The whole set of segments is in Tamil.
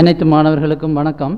அனைத்து மாணவர்களுக்கும் வணக்கம்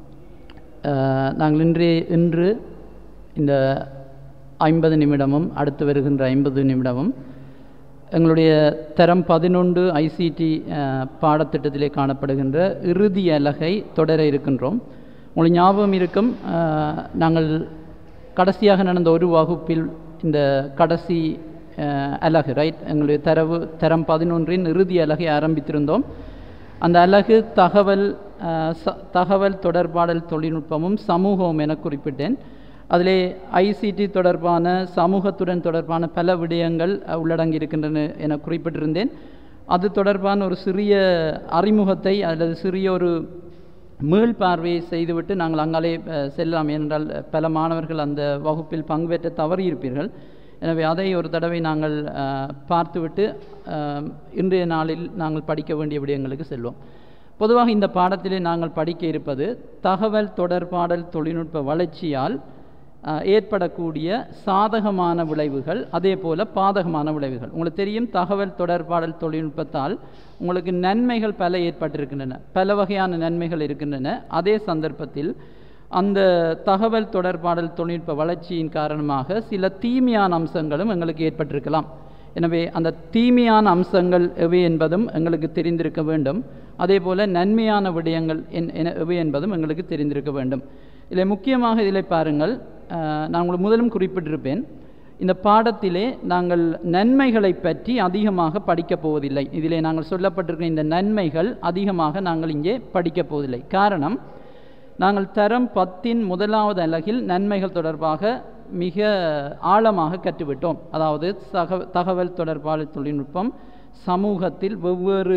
அஹ், நாங்கள் இன்றைய இன்று இந்த ஐம்பது நிமிடமும் அடுத்து வருகின்ற ஐம்பது நிமிடமும் எங்களுடைய தரம் பதினொன்று ஐசிடி பாடத்திட்டத்திலே காணப்படுகின்ற இறுதி அலகை தொடர இருக்கின்றோம் உங்களுக்கு ஞாபகம் இருக்கும் அஹ், நாங்கள் கடைசியாக நடந்த ஒரு வகுப்பில் இந்த கடைசி அஹ், அலகு ரைட் எங்களுடைய தரவு தரம் பதினொன்றின் இறுதி அலகை ஆரம்பித்திருந்தோம் அந்த அலகு தகவல் அஹ், ச- தகவல் தொடர்பாடல் தொழில்நுட்பமும் சமூகமும் என குறிப்பிட்டேன் அதிலே ஐசிடி தொடர்பான சமூகத்துடன் தொடர்பான பல விடயங்கள் அஹ், உள்ளடங்கி இருக்கின்றன என குறிப்பிட்டிருந்தேன் அது தொடர்பான ஒரு சிறிய அறிமுகத்தை அல்லது சிறிய ஒரு மீள் பார்வையை செய்துவிட்டு நாங்கள் அங்காலே அஹ், செல்லலாம் ஏனென்றால் அஹ், பல மாணவர்கள் அந்த வகுப்பில் பங்கு பெற்ற தவறியிருப்பீர்கள் எனவே அதை ஒரு தடவை நாங்கள் அஹ், பார்த்துவிட்டு அஹ், இன்றைய நாளில் நாங்கள் படிக்க வேண்டிய விடயங்களுக்கு செல்வோம் பொதுவாக இந்த பாடத்திலே நாங்கள் படிக்க இருப்பது தகவல் தொடர்பாடல் தொழில்நுட்ப வளர்ச்சியால் அஹ், ஏற்படக்கூடிய சாதகமான விளைவுகள் அதே போல பாதகமான விளைவுகள் உங்களுக்கு தெரியும் தகவல் தொடர்பாடல் தொழில்நுட்பத்தால் உங்களுக்கு நன்மைகள் பல ஏற்பட்டிருக்கின்றன பல வகையான நன்மைகள் இருக்கின்றன அதே சந்தர்ப்பத்தில் அந்த தகவல் தொடர்பாடல் தொழில்நுட்ப வளர்ச்சியின் காரணமாக சில தீமையான அம்சங்களும் எங்களுக்கு ஏற்பட்டிருக்கலாம் எனவே அந்த தீமையான அம்சங்கள் எவை என்பதும் எங்களுக்கு தெரிந்திருக்க வேண்டும் அதே போல நன்மையான விடயங்கள் என் என- எவை என்பதும் எங்களுக்கு தெரிந்திருக்க வேண்டும் இதில் முக்கியமாக இதில் பாருங்கள் அஹ், நான் உங்களுக்கு முதலும் குறிப்பிட்டிருப்பேன் இந்த பாடத்திலே நாங்கள் நன்மைகளை பற்றி அதிகமாக படிக்கப் போவதில்லை இதிலே நாங்கள் சொல்லப்பட்டிருக்கிற இந்த நன்மைகள் அதிகமாக நாங்கள் இங்கே படிக்கப் போவதில்லை காரணம் நாங்கள் தரம் பத்தின் முதலாவது அலகில் நன்மைகள் தொடர்பாக மிக ஆழமாக கற்றுவிட்டோம் அதாவது சக தகவல் தொடர்பாடல் தொழில்நுட்பம் சமூகத்தில் வெவ்வேறு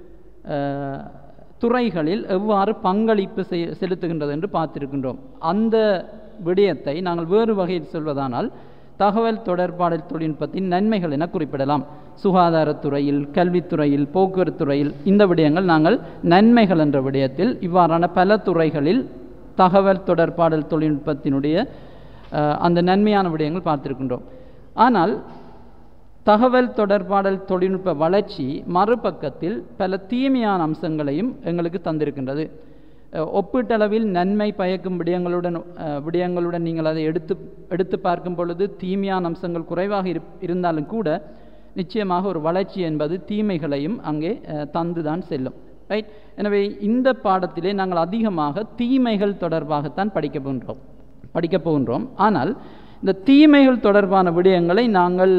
அஹ், துறைகளில் எவ்வாறு பங்களிப்பு செய் செலுத்துகின்றது என்று பார்த்திருக்கின்றோம் அந்த விடயத்தை நாங்கள் வேறு வகையில் சொல்வதானால் தகவல் தொடர்பாடல் தொழில்நுட்பத்தின் நன்மைகள் என குறிப்பிடலாம் சுகாதாரத்துறையில் கல்வித்துறையில் போக்குவரத்து துறையில் இந்த விடயங்கள் நாங்கள் நன்மைகள் என்ற விடயத்தில் இவ்வாறான பல துறைகளில் தகவல் தொடர்பாடல் தொழில்நுட்பத்தினுடைய அஹ், அந்த நன்மையான விடயங்கள் பார்த்திருக்கின்றோம் ஆனால் தகவல் தொடர்பாடல் தொழில்நுட்ப வளர்ச்சி மறுபக்கத்தில் பல தீமையான அம்சங்களையும் எங்களுக்கு தந்திருக்கின்றது அஹ், ஒப்பீட்டளவில் நன்மை பயக்கும் விடயங்களுடன் அஹ், விடயங்களுடன் நீங்கள் அதை எடுத்து எடுத்து பார்க்கும் பொழுது தீமையான அம்சங்கள் குறைவாக இரு இருந்தாலும் கூட நிச்சயமாக ஒரு வளர்ச்சி என்பது தீமைகளையும் அங்கே அஹ், தந்துதான் செல்லும் ரைட் எனவே இந்த பாடத்திலே நாங்கள் அதிகமாக தீமைகள் தொடர்பாகத்தான் படிக்க போகின்றோம் படிக்கப் போகின்றோம் ஆனால் இந்த தீமைகள் தொடர்பான விடயங்களை நாங்கள்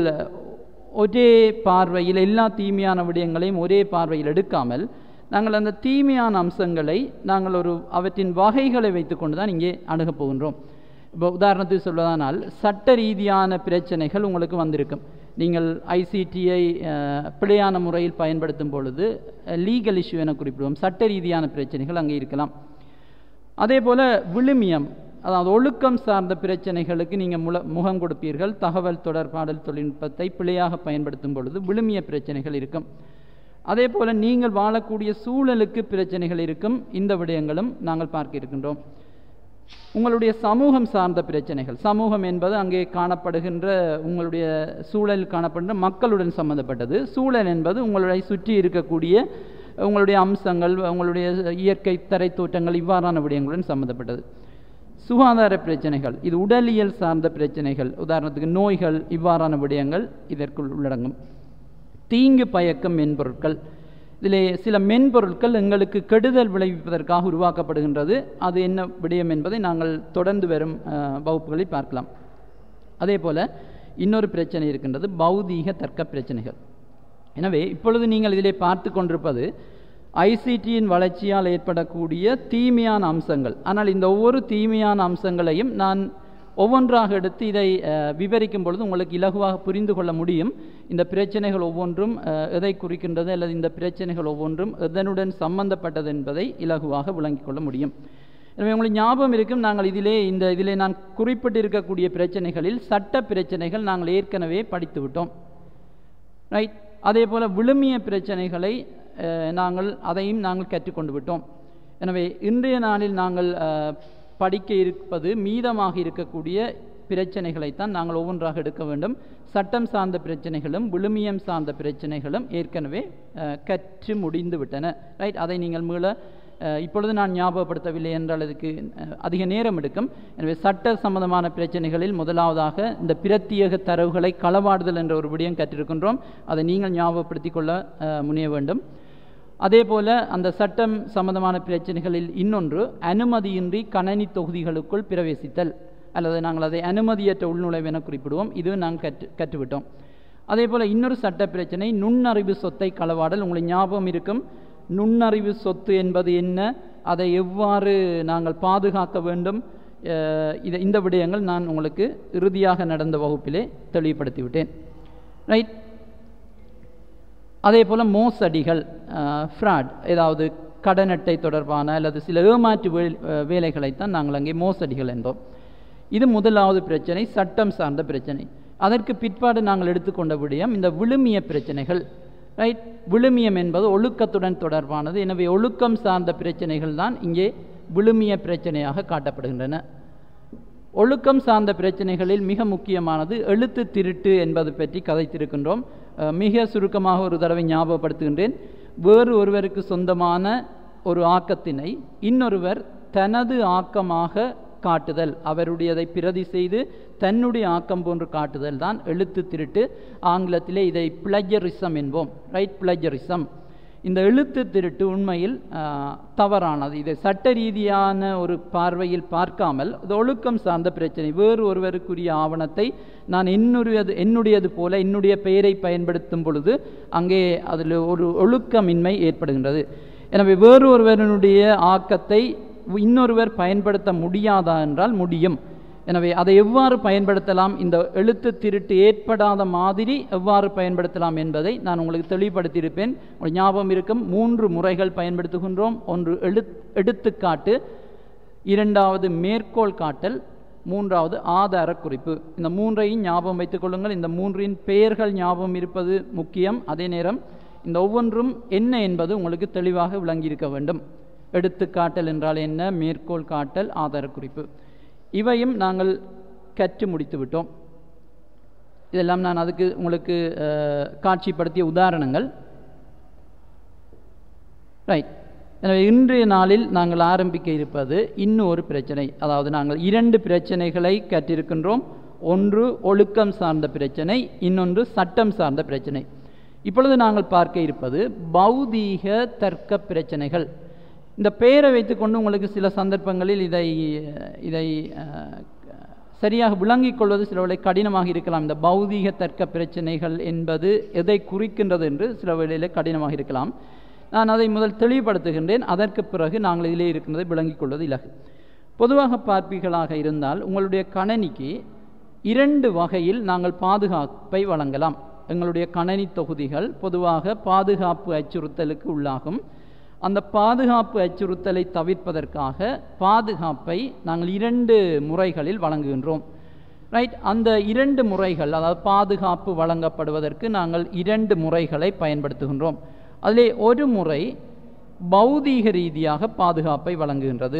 ஒரே பார்வையில் எல்லா தீமையான விடயங்களையும் ஒரே பார்வையில் எடுக்காமல் நாங்கள் அந்த தீமையான அம்சங்களை நாங்கள் ஒரு அவற்றின் வகைகளை வைத்துக்கொண்டு தான் இங்கே அணுகப் போகின்றோம் இப்போ உதாரணத்துக்கு சொல்வதானால் சட்ட ரீதியான பிரச்சனைகள் உங்களுக்கு வந்திருக்கும் நீங்கள் ஐசிடியை பிழையான முறையில் பயன்படுத்தும் பொழுது லீகல் இஷ்யூ என குறிப்பிடுவோம் சட்ட ரீதியான பிரச்சனைகள் அங்கே இருக்கலாம் அதே போல் விழுமியம் அதாவது ஒழுக்கம் சார்ந்த பிரச்சனைகளுக்கு நீங்கள் முல முகம் கொடுப்பீர்கள் தகவல் தொடர்பாடல் தொழில்நுட்பத்தை பிழையாக பயன்படுத்தும் பொழுது விழுமிய பிரச்சனைகள் இருக்கும் அதே போல் நீங்கள் வாழக்கூடிய சூழலுக்கு பிரச்சனைகள் இருக்கும் இந்த விடயங்களும் நாங்கள் பார்க்க இருக்கின்றோம் உங்களுடைய சமூகம் சார்ந்த பிரச்சனைகள் சமூகம் என்பது அங்கே காணப்படுகின்ற உங்களுடைய சூழலில் காணப்படுகின்ற மக்களுடன் சம்பந்தப்பட்டது சூழல் என்பது உங்களை சுற்றி இருக்கக்கூடிய உங்களுடைய அம்சங்கள் உங்களுடைய இயற்கை தரைத்தோட்டங்கள் இவ்வாறான விடயங்களுடன் சம்பந்தப்பட்டது சுகாதார பிரச்சனைகள் இது உடலியல் சார்ந்த பிரச்சனைகள் உதாரணத்துக்கு நோய்கள் இவ்வாறான விடயங்கள் இதற்குள் உள்ளடங்கும் தீங்கு பயக்கும் மென்பொருட்கள் இதிலே சில மென்பொருட்கள் எங்களுக்கு கெடுதல் விளைவிப்பதற்காக உருவாக்கப்படுகின்றது அது என்ன விடயம் என்பதை நாங்கள் தொடர்ந்து வரும் அஹ், வகுப்புகளில் பார்க்கலாம் அதே போல் இன்னொரு பிரச்சனை இருக்கின்றது பௌதீக தர்க்க பிரச்சனைகள் எனவே இப்பொழுது நீங்கள் இதிலே பார்த்து கொண்டிருப்பது ஐசிடியின் வளர்ச்சியால் ஏற்படக்கூடிய தீமையான அம்சங்கள் ஆனால் இந்த ஒவ்வொரு தீமையான அம்சங்களையும் நான் ஒவ்வொன்றாக எடுத்து இதை அஹ், விவரிக்கும் பொழுது உங்களுக்கு இலகுவாக புரிந்து கொள்ள முடியும் இந்த பிரச்சனைகள் ஒவ்வொன்றும் அஹ், எதை குறிக்கின்றது அல்லது இந்த பிரச்சனைகள் ஒவ்வொன்றும் எதனுடன் சம்பந்தப்பட்டது என்பதை இலகுவாக விளங்கிக் கொள்ள முடியும் எனவே உங்களுக்கு ஞாபகம் இருக்கும் நாங்கள் இதிலே இந்த இதிலே நான் குறிப்பிட்டிருக்கக்கூடிய பிரச்சனைகளில் சட்ட பிரச்சனைகள் நாங்கள் ஏற்கனவே படித்து விட்டோம் ரைட் அதே போல் விழுமிய பிரச்சனைகளை அஹ், நாங்கள் அதையும் நாங்கள் கற்றுக்கொண்டு விட்டோம் எனவே இன்றைய நாளில் நாங்கள் அஹ், படிக்க இருப்பது மீதமாக இருக்கக்கூடிய பிரச்சனைகளைத்தான் நாங்கள் ஒவ்வொன்றாக எடுக்க வேண்டும் சட்டம் சார்ந்த பிரச்சனைகளும் விழுமியம் சார்ந்த பிரச்சனைகளும் ஏற்கனவே அஹ், கற்று முடிந்து விட்டன ரைட் அதை நீங்கள் மீள அஹ், இப்பொழுது நான் ஞாபகப்படுத்தவில்லை என்றால் அதுக்கு அஹ், அதிக நேரம் எடுக்கும் எனவே சட்ட சம்பந்தமான பிரச்சனைகளில் முதலாவதாக இந்த பிரத்தியேக தரவுகளை களவாடுதல் என்ற ஒரு விடயம் கற்றிருக்கின்றோம் அதை நீங்கள் ஞாபகப்படுத்திக் கொள்ள அஹ், முனைய வேண்டும் அதே போல அந்த சட்டம் சம்பந்தமான பிரச்சனைகளில் இன்னொன்று அனுமதியின்றி கணனி தொகுதிகளுக்குள் பிரவேசித்தல் அல்லது நாங்கள் அதை அனுமதியற்ற உள்நுழைவு என குறிப்பிடுவோம் இது நாங்கள் கற்று கற்றுவிட்டோம் அதே போல் இன்னொரு சட்ட பிரச்சனை நுண்ணறிவு சொத்தை களவாடல் உங்களுக்கு ஞாபகம் இருக்கும் நுண்ணறிவு சொத்து என்பது என்ன அதை எவ்வாறு நாங்கள் பாதுகாக்க வேண்டும் அஹ் இதை இந்த விடயங்கள் நான் உங்களுக்கு இறுதியாக நடந்த வகுப்பிலே தெளிவுபடுத்தி விட்டேன் ரைட் அதே போல் மோசடிகள் ஃப்ராட் ஏதாவது கடன் அட்டை தொடர்பான அல்லது சில ஏமாற்று வே வேலைகளைத்தான் நாங்கள் அங்கே மோசடிகள் என்போம் இது முதலாவது பிரச்சனை சட்டம் சார்ந்த பிரச்சனை அதற்கு பிற்பாடு நாங்கள் எடுத்துக்கொண்ட விடயம் இந்த விழுமிய பிரச்சனைகள் ரைட் விழுமியம் என்பது ஒழுக்கத்துடன் தொடர்பானது எனவே ஒழுக்கம் சார்ந்த பிரச்சனைகள் தான் இங்கே விழுமிய பிரச்சனையாக காட்டப்படுகின்றன ஒழுக்கம் சார்ந்த பிரச்சனைகளில் மிக முக்கியமானது எழுத்து திருட்டு என்பது பற்றி கதைத்திருக்கின்றோம் அஹ் மிக சுருக்கமாக ஒரு தடவை ஞாபகப்படுத்துகின்றேன் வேறு ஒருவருக்கு சொந்தமான ஒரு ஆக்கத்தினை இன்னொருவர் தனது ஆக்கமாக காட்டுதல் அவருடையதை பிரதி செய்து தன்னுடைய ஆக்கம் போன்று காட்டுதல் தான் எழுத்து திருட்டு ஆங்கிலத்திலே இதை பிளஜரிசம் என்போம் ரைட் பிளஜரிசம் இந்த எழுத்து திருட்டு உண்மையில் ஆஹ், தவறானது இதை சட்ட ரீதியான ஒரு பார்வையில் பார்க்காமல் இது ஒழுக்கம் சார்ந்த பிரச்சனை வேறு ஒருவருக்குரிய ஆவணத்தை நான் என்னுடையது என்னுடையது போல என்னுடைய பெயரை பயன்படுத்தும் பொழுது அங்கே அதில் ஒரு ஒழுக்கமின்மை ஏற்படுகின்றது எனவே வேறு ஒருவருடைய ஆக்கத்தை இன்னொருவர் பயன்படுத்த முடியாதா என்றால் முடியும் எனவே அதை எவ்வாறு பயன்படுத்தலாம் இந்த எழுத்து திருட்டு ஏற்படாத மாதிரி எவ்வாறு பயன்படுத்தலாம் என்பதை நான் உங்களுக்கு தெளிவுபடுத்தியிருப்பேன் உங்களுக்கு ஞாபகம் இருக்கும் மூன்று முறைகள் பயன்படுத்துகின்றோம் ஒன்று எழு எடுத்துக்காட்டு இரண்டாவது மேற்கோள் காட்டல் மூன்றாவது ஆதார குறிப்பு இந்த மூன்றையும் ஞாபகம் வைத்துக் கொள்ளுங்கள் இந்த மூன்றின் பெயர்கள் ஞாபகம் இருப்பது முக்கியம் அதே நேரம் இந்த ஒவ்வொன்றும் என்ன என்பது உங்களுக்கு தெளிவாக விளங்கியிருக்க வேண்டும் எடுத்துக்காட்டல் என்றால் என்ன மேற்கோள் காட்டல் ஆதார குறிப்பு இவையும் நாங்கள் கற்று முடித்து விட்டோம் இதெல்லாம் நான் அதுக்கு உங்களுக்கு அஹ், காட்சிப்படுத்திய உதாரணங்கள் ரைட் எனவே இன்றைய நாளில் நாங்கள் ஆரம்பிக்க இருப்பது இன்னும் ஒரு பிரச்சனை அதாவது நாங்கள் இரண்டு பிரச்சனைகளை கற்றிருக்கின்றோம் ஒன்று ஒழுக்கம் சார்ந்த பிரச்சனை இன்னொன்று சட்டம் சார்ந்த பிரச்சனை இப்பொழுது நாங்கள் பார்க்க இருப்பது பௌதீக தர்க்க பிரச்சனைகள் இந்த பெயரை வைத்துக்கொண்டு உங்களுக்கு சில சந்தர்ப்பங்களில் இதை இதை அஹ், சரியாக விளங்கிக் கொள்வது சில வேளை கடினமாக இருக்கலாம் இந்த பௌதீக தர்க்க பிரச்சனைகள் என்பது எதை குறிக்கின்றது என்று சில வேளையில் கடினமாக இருக்கலாம் நான் அதை முதல் தெளிவுபடுத்துகின்றேன் அதற்கு பிறகு நாங்கள் இதிலே இருக்கின்றதை விளங்கிக் கொள்வது இலகு பொதுவாக பார்ப்பீர்களாக இருந்தால் உங்களுடைய கணனிக்கு இரண்டு வகையில் நாங்கள் பாதுகாப்பை வழங்கலாம் எங்களுடைய கணனி தொகுதிகள் பொதுவாக பாதுகாப்பு அச்சுறுத்தலுக்கு உள்ளாகும் அந்த பாதுகாப்பு அச்சுறுத்தலை தவிர்ப்பதற்காக பாதுகாப்பை நாங்கள் இரண்டு முறைகளில் வழங்குகின்றோம் ரைட் அந்த இரண்டு முறைகள் அதாவது பாதுகாப்பு வழங்கப்படுவதற்கு நாங்கள் இரண்டு முறைகளை பயன்படுத்துகின்றோம் அதிலே ஒரு முறை பௌதீக ரீதியாக பாதுகாப்பை வழங்குகின்றது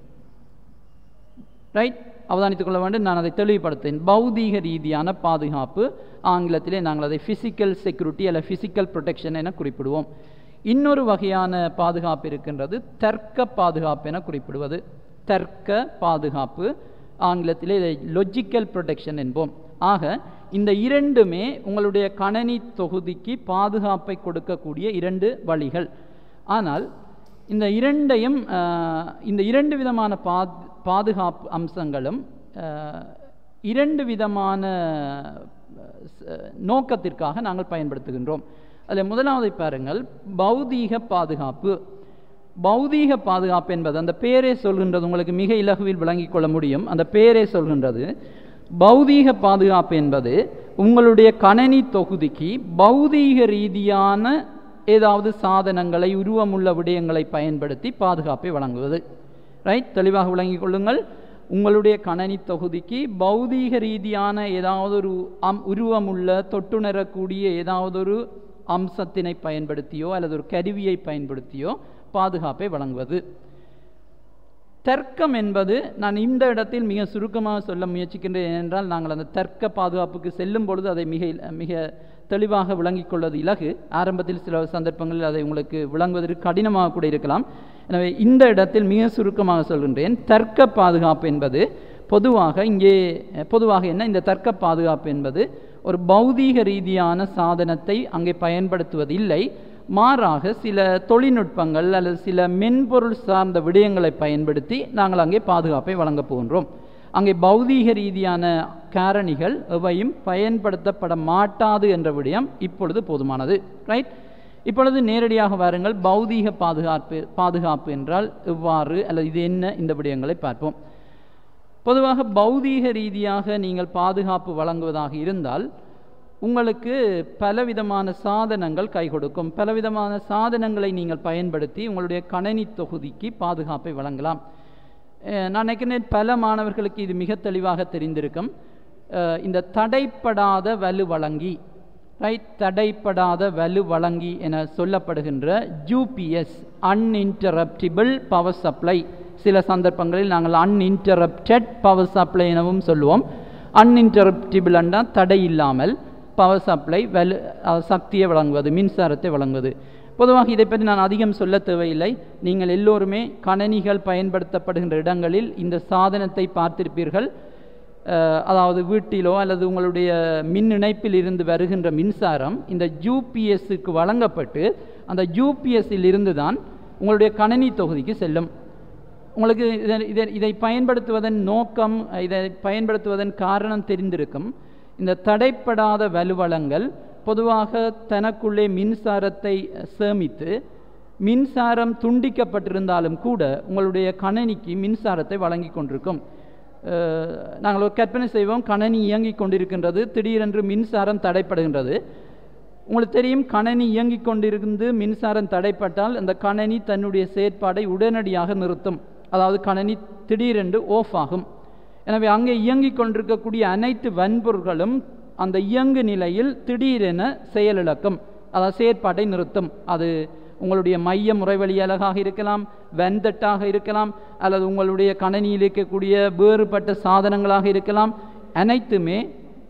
ரைட் அவதானித்துக் கொள்ள வேண்டும் நான் அதை தெளிவுபடுத்தேன் பௌதீக ரீதியான பாதுகாப்பு ஆங்கிலத்திலே நாங்கள் அதை ஃபிசிக்கல் செக்யூரிட்டி அல்ல ஃபிசிக்கல் ப்ரொடெக்ஷன் என குறிப்பிடுவோம் இன்னொரு வகையான பாதுகாப்பு இருக்கின்றது தர்க்க பாதுகாப்பு என குறிப்பிடுவது தர்க்க பாதுகாப்பு ஆங்கிலத்திலே இதை லொஜிக்கல் ப்ரொடெக்ஷன் என்போம் ஆக இந்த இரண்டுமே உங்களுடைய கணனி தொகுதிக்கு பாதுகாப்பை கொடுக்கக்கூடிய இரண்டு வழிகள் ஆனால் இந்த இரண்டையும் ஆஹ், இந்த இரண்டு விதமான பாத் பாதுகாப்பு அம்சங்களும் ஆஹ், இரண்டு விதமான ச- நோக்கத்திற்காக நாங்கள் பயன்படுத்துகின்றோம் அதில் முதலாவதை பாருங்கள் பௌதீக பாதுகாப்பு பௌதீக பாதுகாப்பு என்பது அந்த பேரே சொல்கின்றது உங்களுக்கு மிக இலகுவில் விளங்கிக் கொள்ள முடியும் அந்த பேரே சொல்கின்றது பௌதீக பாதுகாப்பு என்பது உங்களுடைய கணனி தொகுதிக்கு பௌதீக ரீதியான ஏதாவது சாதனங்களை உருவமுள்ள விடயங்களை பயன்படுத்தி பாதுகாப்பை வழங்குவது ரைட் தெளிவாக விளங்கிக் கொள்ளுங்கள் உங்களுடைய கணனி தொகுதிக்கு பௌதீக ரீதியான ஏதாவது ஒரு அம் உருவமுள்ள தொட்டுணரக்கூடிய ஏதாவது ஒரு அம்சத்தினை பயன்படுத்தியோ அல்லது ஒரு கருவியை பயன்படுத்தியோ பாதுகாப்பை வழங்குவது தர்க்கம் என்பது நான் இந்த இடத்தில் மிக சுருக்கமாக சொல்ல முயற்சிக்கின்றேன் என்றால் நாங்கள் அந்த தர்க்க பாதுகாப்புக்கு செல்லும் பொழுது அதை மிக மிக தெளிவாக விளங்கிக் கொள்வது இலகு ஆரம்பத்தில் சில சந்தர்ப்பங்களில் அதை உங்களுக்கு விளங்குவதற்கு கடினமாக கூட இருக்கலாம் எனவே இந்த இடத்தில் மிக சுருக்கமாக சொல்கின்றேன் தர்க்க பாதுகாப்பு என்பது பொதுவாக இங்கே பொதுவாக என்ன இந்த தர்க்க பாதுகாப்பு என்பது ஒரு பௌதீக ரீதியான சாதனத்தை அங்கே பயன்படுத்துவதில்லை மாறாக சில தொழில்நுட்பங்கள் அல்லது சில மென்பொருள் சார்ந்த விடயங்களை பயன்படுத்தி நாங்கள் அங்கே பாதுகாப்பை வழங்கப் போகின்றோம் அங்கே பௌதீக ரீதியான காரணிகள் எவையும் பயன்படுத்தப்பட மாட்டாது என்ற விடயம் இப்பொழுது போதுமானது ரைட் இப்பொழுது நேரடியாக வாருங்கள் பௌதீக பாதுகாப்பு பாதுகாப்பு என்றால் எவ்வாறு அல்லது இது என்ன இந்த விடயங்களை பார்ப்போம் பொதுவாக பௌதீக ரீதியாக நீங்கள் பாதுகாப்பு வழங்குவதாக இருந்தால் உங்களுக்கு பலவிதமான சாதனங்கள் கை கொடுக்கும் பலவிதமான சாதனங்களை நீங்கள் பயன்படுத்தி உங்களுடைய கணனி தொகுதிக்கு பாதுகாப்பை வழங்கலாம் அஹ் நான் நினைக்கிறேன் பல மாணவர்களுக்கு இது மிக தெளிவாக தெரிந்திருக்கும் அஹ் இந்த தடைப்படாத வலு வழங்கி ரைட் தடைப்படாத வலு வழங்கி என சொல்லப்படுகின்ற யூபிஎஸ் அன்இன்டரப்டிபிள் பவர் சப்ளை சில சந்தர்ப்பங்களில் நாங்கள் அன்இன்டரப்டட் பவர் சப்ளை எனவும் சொல்லுவோம் அன்இன்டரப்டிபிள் என்றால் தடை இல்லாமல் பவர் சப்ளை வலு அஹ் சக்தியை வழங்குவது மின்சாரத்தை வழங்குவது பொதுவாக இதை பற்றி நான் அதிகம் சொல்ல தேவையில்லை நீங்கள் எல்லோருமே கணனிகள் பயன்படுத்தப்படுகின்ற இடங்களில் இந்த சாதனத்தை பார்த்திருப்பீர்கள் அஹ், அதாவது வீட்டிலோ அல்லது உங்களுடைய மின் இணைப்பில் இருந்து வருகின்ற மின்சாரம் இந்த யூபிஎஸ்க்கு வழங்கப்பட்டு அந்த யூபிஎஸ்ஸில் இருந்து தான் உங்களுடைய கணனி தொகுதிக்கு செல்லும் உங்களுக்கு இதை இதை இதை பயன்படுத்துவதன் நோக்கம் இதை பயன்படுத்துவதன் காரணம் தெரிந்திருக்கும் இந்த தடைப்படாத வலுவளங்கள் பொதுவாக தனக்குள்ளே மின்சாரத்தை சேமித்து மின்சாரம் துண்டிக்கப்பட்டிருந்தாலும் கூட உங்களுடைய கணனிக்கு மின்சாரத்தை வழங்கி கொண்டிருக்கும் அஹ், நாங்கள் ஒரு கற்பனை செய்வோம் கணனி இயங்கிக் கொண்டிருக்கின்றது திடீரென்று மின்சாரம் தடைப்படுகின்றது உங்களுக்கு தெரியும் கணனி இயங்கிக் கொண்டிருந்து மின்சாரம் தடைப்பட்டால் அந்த கணனி தன்னுடைய செயற்பாடை உடனடியாக நிறுத்தும் அதாவது கணனி திடீரென்று ஓஃப் ஆகும் எனவே அங்கே இயங்கிக் கொண்டிருக்கக்கூடிய அனைத்து வன்பொருள்களும் அந்த இயங்கு நிலையில் திடீரென செயலிழக்கும் அதாவது செயற்பாட்டை நிறுத்தும் அது உங்களுடைய மைய முறைவழி அலகாக இருக்கலாம் வெந்தட்டாக இருக்கலாம் அல்லது உங்களுடைய கணனியில் இருக்கக்கூடிய வேறுபட்ட சாதனங்களாக இருக்கலாம் அனைத்துமே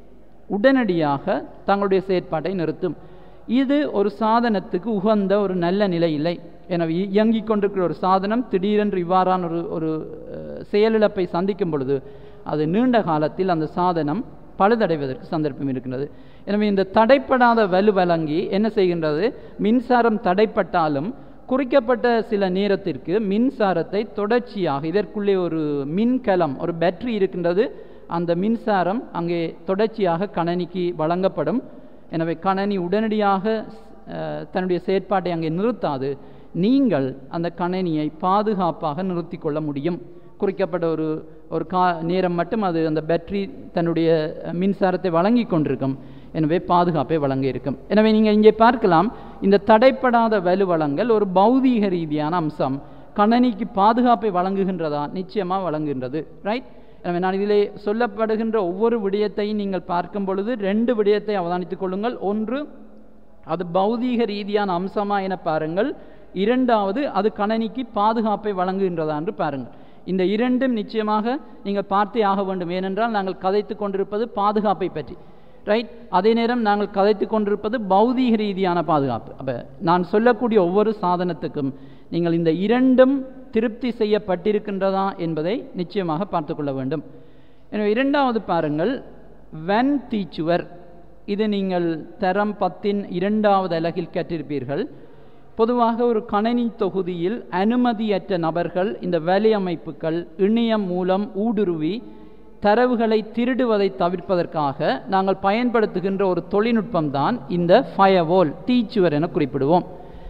உடனடியாக தங்களுடைய செயற்பாட்டை நிறுத்தும் இது ஒரு சாதனத்துக்கு உகந்த ஒரு நல்ல நிலை இல்லை எனவே இ- இயங்கிக் கொண்டிருக்கிற ஒரு சாதனம் திடீரென்று இவ்வாறான ஒரு ஒரு அஹ், செயலிழப்பை சந்திக்கும் பொழுது அது நீண்ட காலத்தில் அந்த சாதனம் பழுதடைவதற்கு சந்தர்ப்பம் இருக்கின்றது எனவே இந்த தடைப்படாத வலு வழங்கி என்ன செய்கின்றது மின்சாரம் தடைப்பட்டாலும் குறிக்கப்பட்ட சில நேரத்திற்கு மின்சாரத்தை தொடர்ச்சியாக இதற்குள்ளே ஒரு மின்கலம் ஒரு பேட்டரி இருக்கின்றது அந்த மின்சாரம் அங்கே தொடர்ச்சியாக கணனிக்கு வழங்கப்படும் எனவே கணனி உடனடியாக அஹ், தன்னுடைய செயற்பாட்டை அங்கே நிறுத்தாது நீங்கள் அந்த கணனியை பாதுகாப்பாக நிறுத்தி கொள்ள முடியும் குறிக்கப்பட்ட ஒரு ஒரு கா நேரம் மட்டும் அது அந்த பேட்டரி தன்னுடைய அஹ், மின்சாரத்தை வழங்கி கொண்டிருக்கும் எனவே பாதுகாப்பை வழங்க இருக்கும் எனவே நீங்கள் இங்கே பார்க்கலாம் இந்த தடைப்படாத வலுவளங்கள் ஒரு பௌதீக ரீதியான அம்சம் கணனிக்கு பாதுகாப்பை வழங்குகின்றதா நிச்சயமாக வழங்குகின்றது ரைட் எனவே நான் இதிலே சொல்லப்படுகின்ற ஒவ்வொரு விடயத்தையும் நீங்கள் பார்க்கும் பொழுது ரெண்டு விடயத்தை அவதானித்துக் கொள்ளுங்கள் ஒன்று அது பௌதீக ரீதியான அம்சமா என பாருங்கள் இரண்டாவது அது கணனிக்கு பாதுகாப்பை வழங்குகின்றதா என்று பாருங்கள் இந்த இரண்டும் நிச்சயமாக நீங்கள் பார்த்தே ஆக வேண்டும் ஏனென்றால் நாங்கள் கதைத்து கொண்டிருப்பது பாதுகாப்பை பற்றி ரைட் அதே நேரம் நாங்கள் கதைத்து கொண்டிருப்பது பௌதீக ரீதியான பாதுகாப்பு அப்போ நான் சொல்லக்கூடிய ஒவ்வொரு சாதனத்துக்கும் நீங்கள் இந்த இரண்டும் திருப்தி செய்யப்பட்டிருக்கின்றதா என்பதை நிச்சயமாக பார்த்து கொள்ள வேண்டும் எனவே இரண்டாவது பாருங்கள் வென் தீச்சுவர் இது நீங்கள் தரம் பத்தின் இரண்டாவது அலகில் கற்றிருப்பீர்கள் பொதுவாக ஒரு கணனி தொகுதியில் அனுமதியற்ற நபர்கள் இந்த வேலை அமைப்புகள் இணையம் மூலம் ஊடுருவி தரவுகளை திருடுவதை தவிர்ப்பதற்காக நாங்கள் பயன்படுத்துகின்ற ஒரு தொழில்நுட்பம் தான் இந்த ஃபயர்வால் தீச்சுவர் என குறிப்பிடுவோம்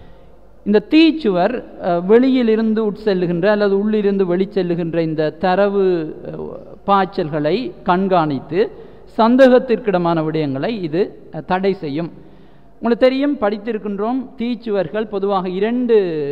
இந்த தீச்சுவர் அஹ், வெளியிலிருந்து உட்செல்லுகின்ற அல்லது உள்ளிருந்து வெளிச்செல்லுகின்ற இந்த தரவு அஹ், பாய்ச்சல்களை கண்காணித்து சந்தேகத்திற்கிடமான விடயங்களை இது அஹ், தடை செய்யும் உங்களுக்கு தெரியும் படித்திருக்கின்றோம் தீச்சுவர்கள் பொதுவாக இரண்டு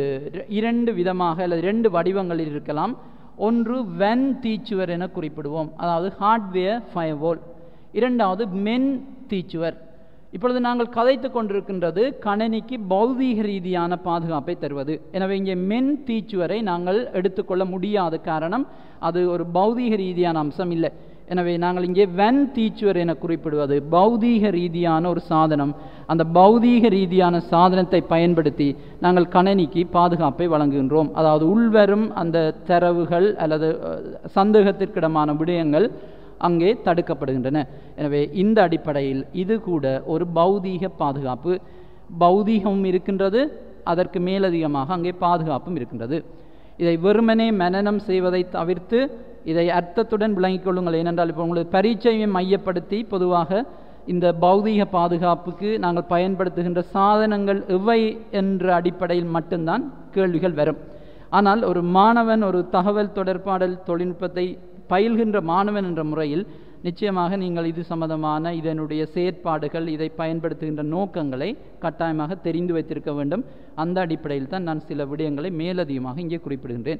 இரண்டு விதமாக அல்லது இரண்டு வடிவங்களில் இருக்கலாம் ஒன்று வென் தீச்சுவர் என குறிப்பிடுவோம் அதாவது ஹார்ட்வேர் ஃபயர்வால் இரண்டாவது மென் தீச்சுவர் இப்பொழுது நாங்கள் கதைத்து கொண்டிருக்கின்றது கணனிக்கு பௌதீக ரீதியான பாதுகாப்பை தருவது எனவே இங்கே மென் தீச்சுவரை நாங்கள் எடுத்துக்கொள்ள முடியாத காரணம் அது ஒரு பௌதீக ரீதியான அம்சம் இல்லை எனவே நாங்கள் இங்கே வென் தீச்சுவர் என குறிப்பிடுவது பௌதீக ரீதியான ஒரு சாதனம் அந்த பௌதீக ரீதியான சாதனத்தை பயன்படுத்தி நாங்கள் கணனிக்கு பாதுகாப்பை வழங்குகின்றோம் அதாவது உள்வரும் அந்த தரவுகள் அல்லது அஹ், சந்தேகத்திற்கிடமான விடயங்கள் அங்கே தடுக்கப்படுகின்றன எனவே இந்த அடிப்படையில் இது கூட ஒரு பௌதீக பாதுகாப்பு பௌதீகமும் இருக்கின்றது அதற்கு மேலதிகமாக அங்கே பாதுகாப்பும் இருக்கின்றது இதை வெறுமனே மனனம் செய்வதை தவிர்த்து இதை அர்த்தத்துடன் விளங்கிக் கொள்ளுங்கள் ஏனென்றால் இப்போ உங்களுக்கு பரீட்சையை மையப்படுத்தி பொதுவாக இந்த பௌதீக பாதுகாப்புக்கு நாங்கள் பயன்படுத்துகின்ற சாதனங்கள் எவை என்ற அடிப்படையில் மட்டும்தான் கேள்விகள் வரும் ஆனால் ஒரு மாணவன் ஒரு தகவல் தொடர்பாடல் தொழில்நுட்பத்தை பயில்கின்ற மாணவன் என்ற முறையில் நிச்சயமாக நீங்கள் இது சம்பந்தமான இதனுடைய செயற்பாடுகள் இதை பயன்படுத்துகின்ற நோக்கங்களை கட்டாயமாக தெரிந்து வைத்திருக்க வேண்டும் அந்த அடிப்படையில் தான் நான் சில விடயங்களை மேலதிகமாக இங்கே குறிப்பிடுகின்றேன்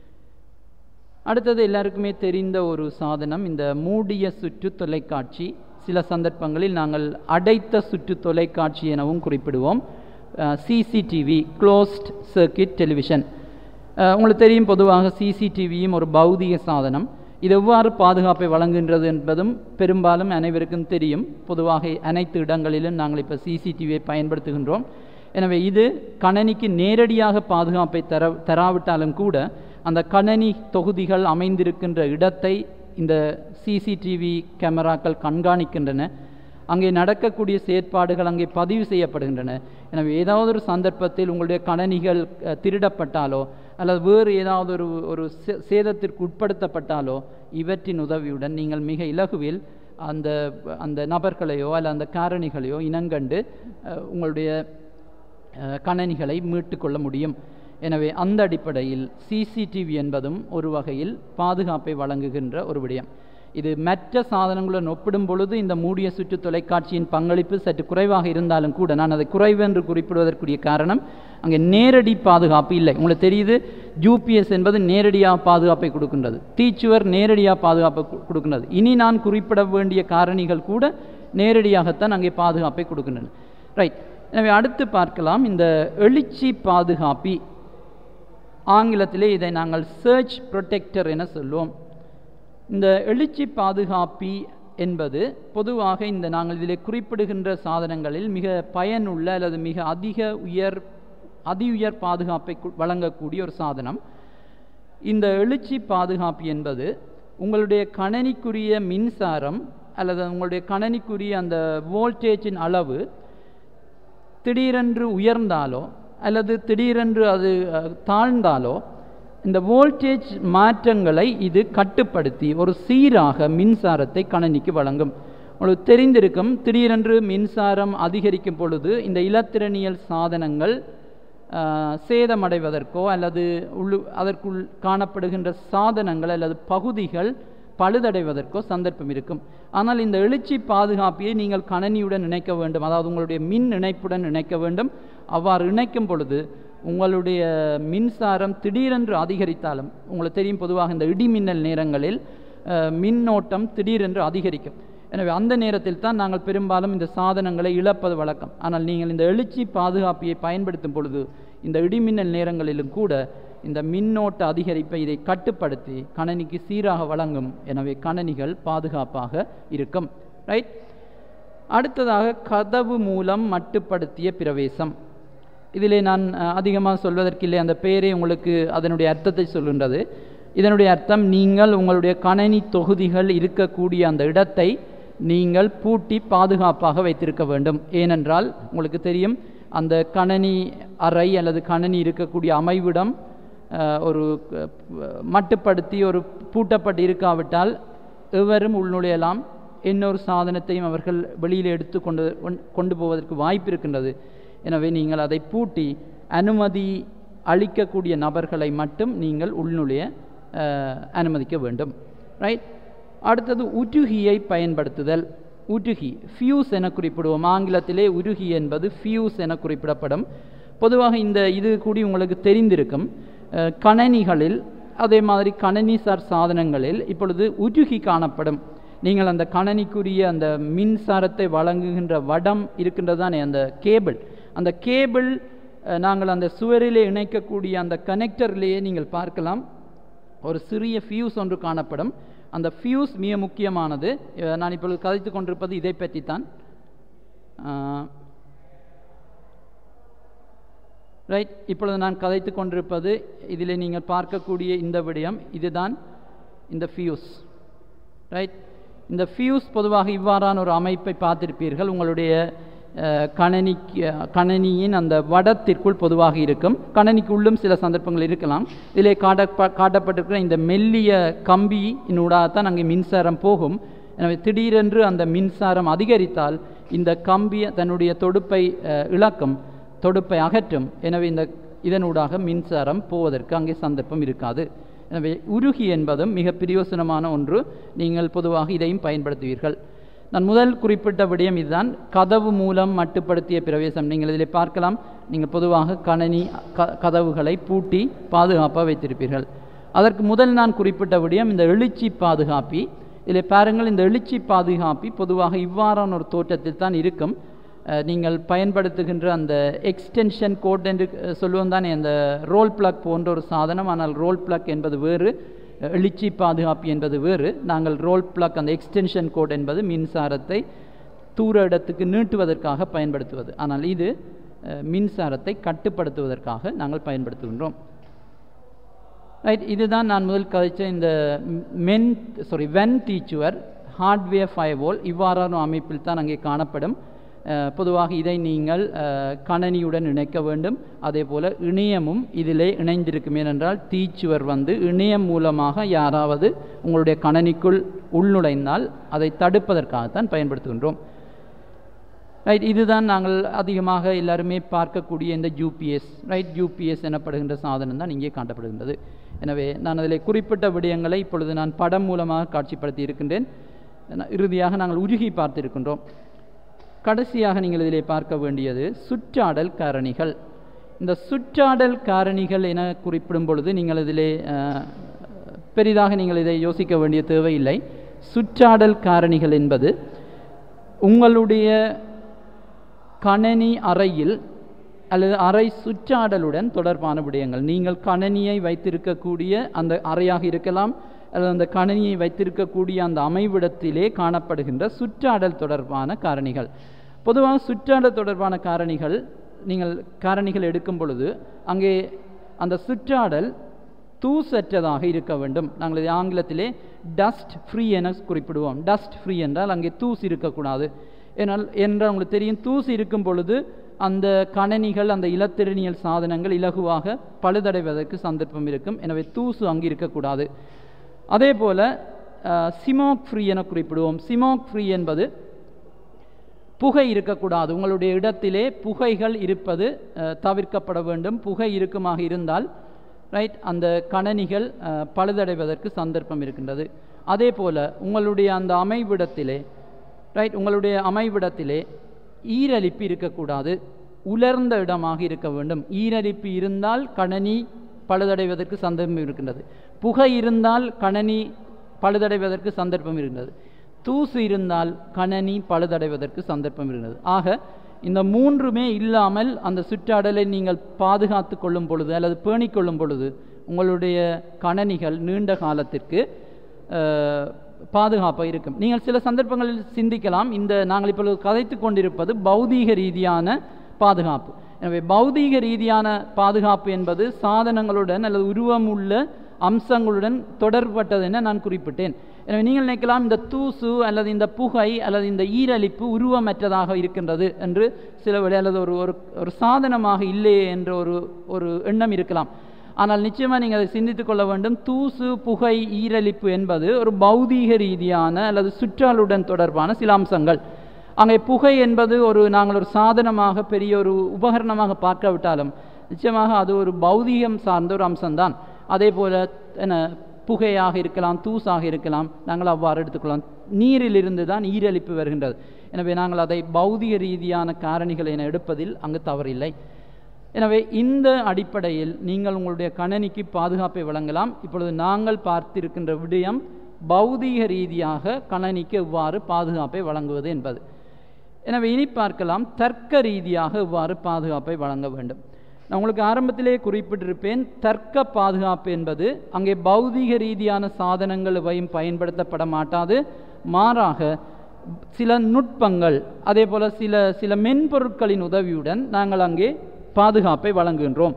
அடுத்தது எல்லாருக்குமே தெரிந்த ஒரு சாதனம் இந்த மூடிய சுற்று தொலைக்காட்சி சில சந்தர்ப்பங்களில் நாங்கள் அடைத்த சுற்று தொலைக்காட்சி எனவும் குறிப்பிடுவோம் சிசிடிவி க்ளோஸ்ட் சர்க்கிட் டெலிவிஷன் உங்களுக்கு தெரியும் பொதுவாக சிசிடிவியும் ஒரு பௌதிக சாதனம் இது எவ்வாறு பாதுகாப்பை வழங்குகின்றது என்பதும் பெரும்பாலும் அனைவருக்கும் தெரியும் பொதுவாக அனைத்து இடங்களிலும் நாங்கள் இப்போ சிசிடிவியை பயன்படுத்துகின்றோம் எனவே இது கணனிக்கு நேரடியாக பாதுகாப்பை தர தராவிட்டாலும் கூட அந்த கணனி தொகுதிகள் அமைந்திருக்கின்ற இடத்தை இந்த சிசிடிவி கேமராக்கள் கண்காணிக்கின்றன அங்கே நடக்கக்கூடிய செயற்பாடுகள் அங்கே பதிவு செய்யப்படுகின்றன எனவே ஏதாவது ஒரு சந்தர்ப்பத்தில் உங்களுடைய கணனிகள் அஹ், திருடப்பட்டாலோ அல்லது வேறு ஏதாவது ஒரு ஒரு சே- சேதத்திற்கு உட்படுத்தப்பட்டாலோ இவற்றின் உதவியுடன் நீங்கள் மிக இலகுவில் அந்த அந்த நபர்களையோ அல்ல அந்த காரணிகளையோ இனங்கண்டு அஹ், உங்களுடைய அஹ், கணனிகளை மீட்டுக்கொள்ள முடியும் எனவே அந்த அடிப்படையில் சிசிடிவி என்பதும் ஒரு வகையில் பாதுகாப்பை வழங்குகின்ற ஒரு விடயம் இது மற்ற சாதனங்களுடன் ஒப்பிடும் பொழுது இந்த மூடிய சுற்று தொலைக்காட்சியின் பங்களிப்பு சற்று குறைவாக இருந்தாலும் கூட நான் அதை குறைவு என்று குறிப்பிடுவதற்குரிய காரணம் அங்கே நேரடி பாதுகாப்பு இல்லை உங்களுக்கு தெரியுது யூபிஎஸ் என்பது நேரடியாக பாதுகாப்பை கொடுக்கின்றது தீச்சுவர் நேரடியாக பாதுகாப்பை கு- கொடுக்கின்றது இனி நான் குறிப்பிட வேண்டிய காரணிகள் கூட நேரடியாகத்தான் அங்கே பாதுகாப்பை கொடுக்கின்றன ரைட் எனவே அடுத்து பார்க்கலாம் இந்த எழுச்சி பாதுகாப்பி ஆங்கிலத்திலே இதை நாங்கள் சர்ச் ப்ரொடெக்டர் என சொல்லுவோம் இந்த எழுச்சி பாதுகாப்பி என்பது பொதுவாக இந்த நாங்கள் இதில் குறிப்பிடுகின்ற சாதனங்களில் மிக பயனுள்ள அல்லது மிக அதிக உயர் அதி உயர் பாதுகாப்பை கு- வழங்கக்கூடிய ஒரு சாதனம் இந்த எழுச்சி பாதுகாப்பு என்பது உங்களுடைய கணனிக்குரிய மின்சாரம் அல்லது உங்களுடைய கணனிக்குரிய அந்த வோல்டேஜின் அளவு திடீரென்று உயர்ந்தாலோ அல்லது திடீரென்று அது அஹ், தாழ்ந்தாலோ இந்த வோல்டேஜ் மாற்றங்களை இது கட்டுப்படுத்தி ஒரு சீராக மின்சாரத்தை கணனிக்கு வழங்கும் உங்களுக்கு தெரிந்திருக்கும் திடீரென்று மின்சாரம் அதிகரிக்கும் பொழுது இந்த இலத்திரனியல் சாதனங்கள் ஆஹ், சேதமடைவதற்கோ அல்லது உள்ளு அதற்குள் காணப்படுகின்ற சாதனங்கள் அல்லது பகுதிகள் பழுதடைவதற்கோ சந்தர்ப்பம் இருக்கும் ஆனால் இந்த எழுச்சி பாதுகாப்பியை நீங்கள் கணனியுடன் இணைக்க வேண்டும் அதாவது உங்களுடைய மின் இணைப்புடன் இணைக்க வேண்டும் அவ்வாறு இணைக்கும் பொழுது உங்களுடைய மின்சாரம் திடீரென்று அதிகரித்தாலும் உங்களுக்கு தெரியும் பொதுவாக இந்த இடிமின்னல் நேரங்களில் அஹ், மின்னோட்டம் திடீரென்று அதிகரிக்கும் எனவே அந்த நேரத்தில் தான் நாங்கள் பெரும்பாலும் இந்த சாதனங்களை இழப்பது வழக்கம் ஆனால் நீங்கள் இந்த எழுச்சி பாதுகாப்பியை பயன்படுத்தும் பொழுது இந்த இடிமின்னல் நேரங்களிலும் கூட இந்த மின்னோட்ட அதிகரிப்பை இதை கட்டுப்படுத்தி கணனிக்கு சீராக வழங்கும் எனவே கணனிகள் பாதுகாப்பாக இருக்கும் ரைட் அடுத்ததாக கதவு மூலம் மட்டுப்படுத்திய பிரவேசம் இதிலே நான் அதிகமாக சொல்வதற்கில்லை அந்த பெயரே உங்களுக்கு அதனுடைய அர்த்தத்தை சொல்கின்றது இதனுடைய அர்த்தம் நீங்கள் உங்களுடைய கணனி தொகுதிகள் இருக்கக்கூடிய அந்த இடத்தை நீங்கள் பூட்டி பாதுகாப்பாக வைத்திருக்க வேண்டும் ஏனென்றால் உங்களுக்கு தெரியும் அந்த கணனி அறை அல்லது கணனி இருக்கக்கூடிய அமைவிடம் அஹ், ஒரு க- மட்டுப்படுத்தி ஒரு பூட்டப்பட்டு இருக்காவிட்டால் எவரும் உள்நுழையலாம் இன்னொரு சாதனத்தையும் அவர்கள் வெளியில் எடுத்து கொண்டு கொண்- கொண்டு போவதற்கு வாய்ப்பு இருக்கின்றது எனவே நீங்கள் அதை பூட்டி அனுமதி அளிக்கக்கூடிய நபர்களை மட்டும் நீங்கள் உள்நுழைய அஹ், அனுமதிக்க வேண்டும் ரைட் அடுத்தது உருகியை பயன்படுத்துதல் உருகி ஃபியூஸ் என குறிப்பிடுவோம் ஆங்கிலத்திலே உருகி என்பது ஃபியூஸ் என குறிப்பிடப்படும் பொதுவாக இந்த இது கூடி உங்களுக்கு தெரிந்திருக்கும் அஹ், கணனிகளில் அதே மாதிரி கணனிசார் சாதனங்களில் இப்பொழுது உருகி காணப்படும் நீங்கள் அந்த கணனிக்குரிய அந்த மின்சாரத்தை வழங்குகின்ற வடம் இருக்கின்றது தானே அந்த கேபிள் அந்த கேபிள் அஹ், நாங்கள் அந்த சுவரிலே இணைக்கக்கூடிய அந்த கனெக்டர்லேயே நீங்கள் பார்க்கலாம் ஒரு சிறிய ஃபியூஸ் ஒன்று காணப்படும் அந்த ஃபியூஸ் மிக முக்கியமானது அஹ் நான் இப்பொழுது கதைத்து கொண்டிருப்பது இதை பற்றித்தான் ரைட் இப்பொழுது நான் கதைத்து கொண்டிருப்பது இதில் நீங்கள் பார்க்கக்கூடிய இந்த விடயம் இதுதான் இந்த ஃபியூஸ் ரைட் இந்த ஃபியூஸ் பொதுவாக இவ்வாறான ஒரு அமைப்பை பார்த்திருப்பீர்கள் உங்களுடைய அஹ், கணனிக்கு கணனியின் அந்த வடத்திற்குள் பொதுவாக இருக்கும் கணனிக்கு உள்ளும் சில சந்தர்ப்பங்கள் இருக்கலாம் இதிலே காட்ட காட்டப்பட்டிருக்கிற இந்த மெல்லிய கம்பியினூடாகத்தான் அங்கே மின்சாரம் போகும் எனவே திடீரென்று அந்த மின்சாரம் அதிகரித்தால் இந்த கம்பி தன்னுடைய தொடுப்பை அஹ், இழக்கும் தொடுப்பை அகற்றும் எனவே இந்த இதனூடாக மின்சாரம் போவதற்கு அங்கே சந்தர்ப்பம் இருக்காது எனவே உருகி என்பதும் மிக பிரயோசனமான ஒன்று நீங்கள் பொதுவாக இதையும் பயன்படுத்துவீர்கள் நான் முதல் குறிப்பிட்ட விடயம் இதுதான் கதவு மூலம் மட்டுப்படுத்திய பிரவேசம் நீங்கள் இதில் பார்க்கலாம் நீங்கள் பொதுவாக கணனி க கதவுகளை பூட்டி பாதுகாப்பாக வைத்திருப்பீர்கள் அதற்கு முதல் நான் குறிப்பிட்ட விடயம் இந்த எழுச்சி பாதுகாப்பி இதில் பாருங்கள் இந்த எழுச்சி பாதுகாப்பி பொதுவாக இவ்வாறான ஒரு தோற்றத்தில் தான் இருக்கும் அஹ், நீங்கள் பயன்படுத்துகின்ற அந்த எக்ஸ்டென்ஷன் கோட் என்று அஹ், சொல்லுவோம் தானே அந்த ரோல் பிளக் போன்ற ஒரு சாதனம் ஆனால் ரோல் பிளக் என்பது வேறு அஹ், எழுச்சி பாதுகாப்பு என்பது வேறு நாங்கள் ரோல் பிளக் அந்த எக்ஸ்டென்ஷன் கோட் என்பது மின்சாரத்தை தூர இடத்துக்கு நீட்டுவதற்காக பயன்படுத்துவது ஆனால் இது அஹ், மின்சாரத்தை கட்டுப்படுத்துவதற்காக நாங்கள் பயன்படுத்துகின்றோம் ரைட் இதுதான் நான் முதல் கதைச்ச இந்த மென் சாரி வென் டீச்சுவர் ஹார்ட்வேர் ஃபயர்வால் இவ்வாறான அமைப்பில் தான் அங்கே காணப்படும் அஹ், பொதுவாக இதை நீங்கள் அஹ், கணனியுடன் இணைக்க வேண்டும் அதே போல் இணையமும் இதிலே இணைந்திருக்கும் ஏனென்றால் தீச்சுவர் வந்து இணையம் மூலமாக யாராவது உங்களுடைய கணனிக்குள் உள்நுழைந்தால் அதை தடுப்பதற்காகத்தான் பயன்படுத்துகின்றோம் ரைட் இதுதான் நாங்கள் அதிகமாக எல்லாருமே பார்க்கக்கூடிய இந்த யூபிஎஸ் ரைட் யூபிஎஸ் எனப்படுகின்ற சாதனம் தான் இங்கே காட்டப்படுகின்றது எனவே நான் அதில் குறிப்பிட்ட விடயங்களை இப்பொழுது நான் படம் மூலமாக காட்சிப்படுத்தி இருக்கின்றேன் ந- இறுதியாக நாங்கள் உருகி பார்த்திருக்கின்றோம் கடைசியாக நீங்கள் இதிலே பார்க்க வேண்டியது சுற்றாடல் காரணிகள் இந்த சுற்றாடல் காரணிகள் என குறிப்பிடும் பொழுது நீங்கள் இதிலே அஹ், பெரிதாக நீங்கள் இதை யோசிக்க வேண்டிய தேவையில்லை சுற்றாடல் காரணிகள் என்பது உங்களுடைய கணனி அறையில் அல்லது அறை சுற்றாடலுடன் தொடர்பான விடயங்கள் நீங்கள் கணனியை வைத்திருக்கக்கூடிய அந்த அறையாக இருக்கலாம் அல்லது அந்த கணனியை வைத்திருக்கக்கூடிய அந்த அமைவிடத்திலே காணப்படுகின்ற சுற்றாடல் தொடர்பான காரணிகள் பொதுவாக சுற்றாடல் தொடர்பான காரணிகள் நீங்கள் காரணிகள் எடுக்கும் பொழுது அங்கே அந்த சுற்றாடல் தூசற்றதாக இருக்க வேண்டும் நாங்கள் இதை ஆங்கிலத்திலே டஸ்ட் ஃப்ரீ என குறிப்பிடுவோம் டஸ்ட் ஃப்ரீ என்றால் அங்கே தூசு இருக்கக்கூடாது ஏனால் என்றால் உங்களுக்கு தெரியும் தூசு இருக்கும் பொழுது அந்த கணனிகள் அந்த இலத்திரனியல் சாதனங்கள் இலகுவாக பழுதடைவதற்கு சந்தர்ப்பம் இருக்கும் எனவே தூசு அங்கு இருக்கக்கூடாது அதே போல் சிமோக் ஃப்ரீ என குறிப்பிடுவோம் சிமோக் ஃப்ரீ என்பது புகை இருக்கக்கூடாது உங்களுடைய இடத்திலே புகைகள் இருப்பது அஹ், தவிர்க்கப்பட வேண்டும் புகை இருக்குமாக இருந்தால் ரைட் அந்த கணனிகள் அஹ், பழுதடைவதற்கு சந்தர்ப்பம் இருக்கின்றது அதே போல் உங்களுடைய அந்த அமைவிடத்திலே ரைட் உங்களுடைய அமைவிடத்திலே ஈரலிப்பு இருக்கக்கூடாது உலர்ந்த இடமாக இருக்க வேண்டும் ஈரலிப்பு இருந்தால் கணனி பழுதடைவதற்கு சந்தர்ப்பம் இருக்கின்றது புகை இருந்தால் கணனி பழுதடைவதற்கு சந்தர்ப்பம் இருக்கின்றது தூசு இருந்தால் கணனி பழுதடைவதற்கு சந்தர்ப்பம் இருந்தது ஆக இந்த மூன்றுமே இல்லாமல் அந்த சுற்றாடலை நீங்கள் பாதுகாத்து கொள்ளும் பொழுது அல்லது பேணிக் கொள்ளும் பொழுது உங்களுடைய கணனிகள் நீண்ட காலத்திற்கு அஹ், பாதுகாப்பாக இருக்கும் நீங்கள் சில சந்தர்ப்பங்களில் சிந்திக்கலாம் இந்த நாங்கள் இப்பொழுது கதைத்து கொண்டிருப்பது பௌதீக ரீதியான பாதுகாப்பு எனவே பௌதீக ரீதியான பாதுகாப்பு என்பது சாதனங்களுடன் அல்லது உருவமுள்ள அம்சங்களுடன் தொடர்பட்டது என நான் குறிப்பிட்டேன் எனவே நீங்கள் நினைக்கலாம் இந்த தூசு அல்லது இந்த புகை அல்லது இந்த ஈரலிப்பு உருவமற்றதாக இருக்கின்றது என்று சில வேளை அல்லது ஒரு ஒரு ஒரு சாதனமாக இல்லையே என்ற ஒரு ஒரு எண்ணம் இருக்கலாம் ஆனால் நிச்சயமாக நீங்கள் அதை சிந்தித்துக் கொள்ள வேண்டும் தூசு புகை ஈரலிப்பு என்பது ஒரு பௌதீக ரீதியான அல்லது சுற்றாலுடன் தொடர்பான சில அம்சங்கள் அங்கே புகை என்பது ஒரு நாங்கள் ஒரு சாதனமாக பெரிய ஒரு உபகரணமாக பார்க்காவிட்டாலும் நிச்சயமாக அது ஒரு பௌதீகம் சார்ந்த ஒரு அம்சம்தான் அதே போல என்ன புகையாக இருக்கலாம் தூசாக இருக்கலாம் நாங்கள் அவ்வாறு எடுத்துக்கொள்ளலாம் நீரிலிருந்து தான் ஈரலிப்பு வருகின்றது எனவே நாங்கள் அதை பௌதிக ரீதியான காரணிகள் என எடுப்பதில் அங்கு தவறில்லை எனவே இந்த அடிப்படையில் நீங்கள் உங்களுடைய கணனிக்கு பாதுகாப்பை வழங்கலாம் இப்பொழுது நாங்கள் பார்த்திருக்கின்ற விடயம் பௌதீக ரீதியாக கணனிக்கு எவ்வாறு பாதுகாப்பை வழங்குவது என்பது எனவே இனி பார்க்கலாம் தர்க்க ரீதியாக எவ்வாறு பாதுகாப்பை வழங்க வேண்டும் நான் உங்களுக்கு ஆரம்பத்திலே குறிப்பிட்டிருப்பேன் தர்க்க பாதுகாப்பு என்பது அங்கே பௌதீக ரீதியான சாதனங்கள் எவையும் பயன்படுத்தப்பட மாட்டாது மாறாக சில நுட்பங்கள் அதே போல் சில சில மென்பொருட்களின் உதவியுடன் நாங்கள் அங்கே பாதுகாப்பை வழங்குகின்றோம்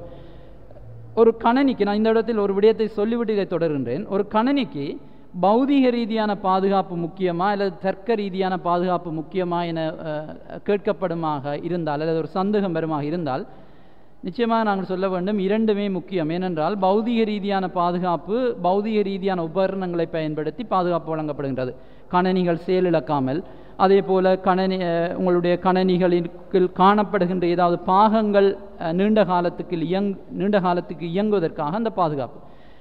ஒரு கணனிக்கு நான் இந்த இடத்தில் ஒரு விடயத்தை சொல்லிவிட்டு இதை தொடர்கின்றேன் ஒரு கணனிக்கு பௌதீக ரீதியான பாதுகாப்பு முக்கியமா அல்லது தர்க்க ரீதியான பாதுகாப்பு முக்கியமா என அஹ், கேட்கப்படுமாக இருந்தால் அல்லது ஒரு சந்தேகம் பெறுமாக இருந்தால் நிச்சயமாக நாங்கள் சொல்ல வேண்டும் இரண்டுமே முக்கியம் ஏனென்றால் பௌதீக ரீதியான பாதுகாப்பு பௌதீக ரீதியான உபகரணங்களை பயன்படுத்தி பாதுகாப்பு வழங்கப்படுகின்றது கணனிகள் செயலிழக்காமல் அதே போல கணனி அஹ், உங்களுடைய கணனிகளில் காணப்படுகின்ற ஏதாவது பாகங்கள் அஹ், நீண்ட காலத்துக்கு இயங் நீண்ட காலத்துக்கு இயங்குவதற்காக அந்த பாதுகாப்பு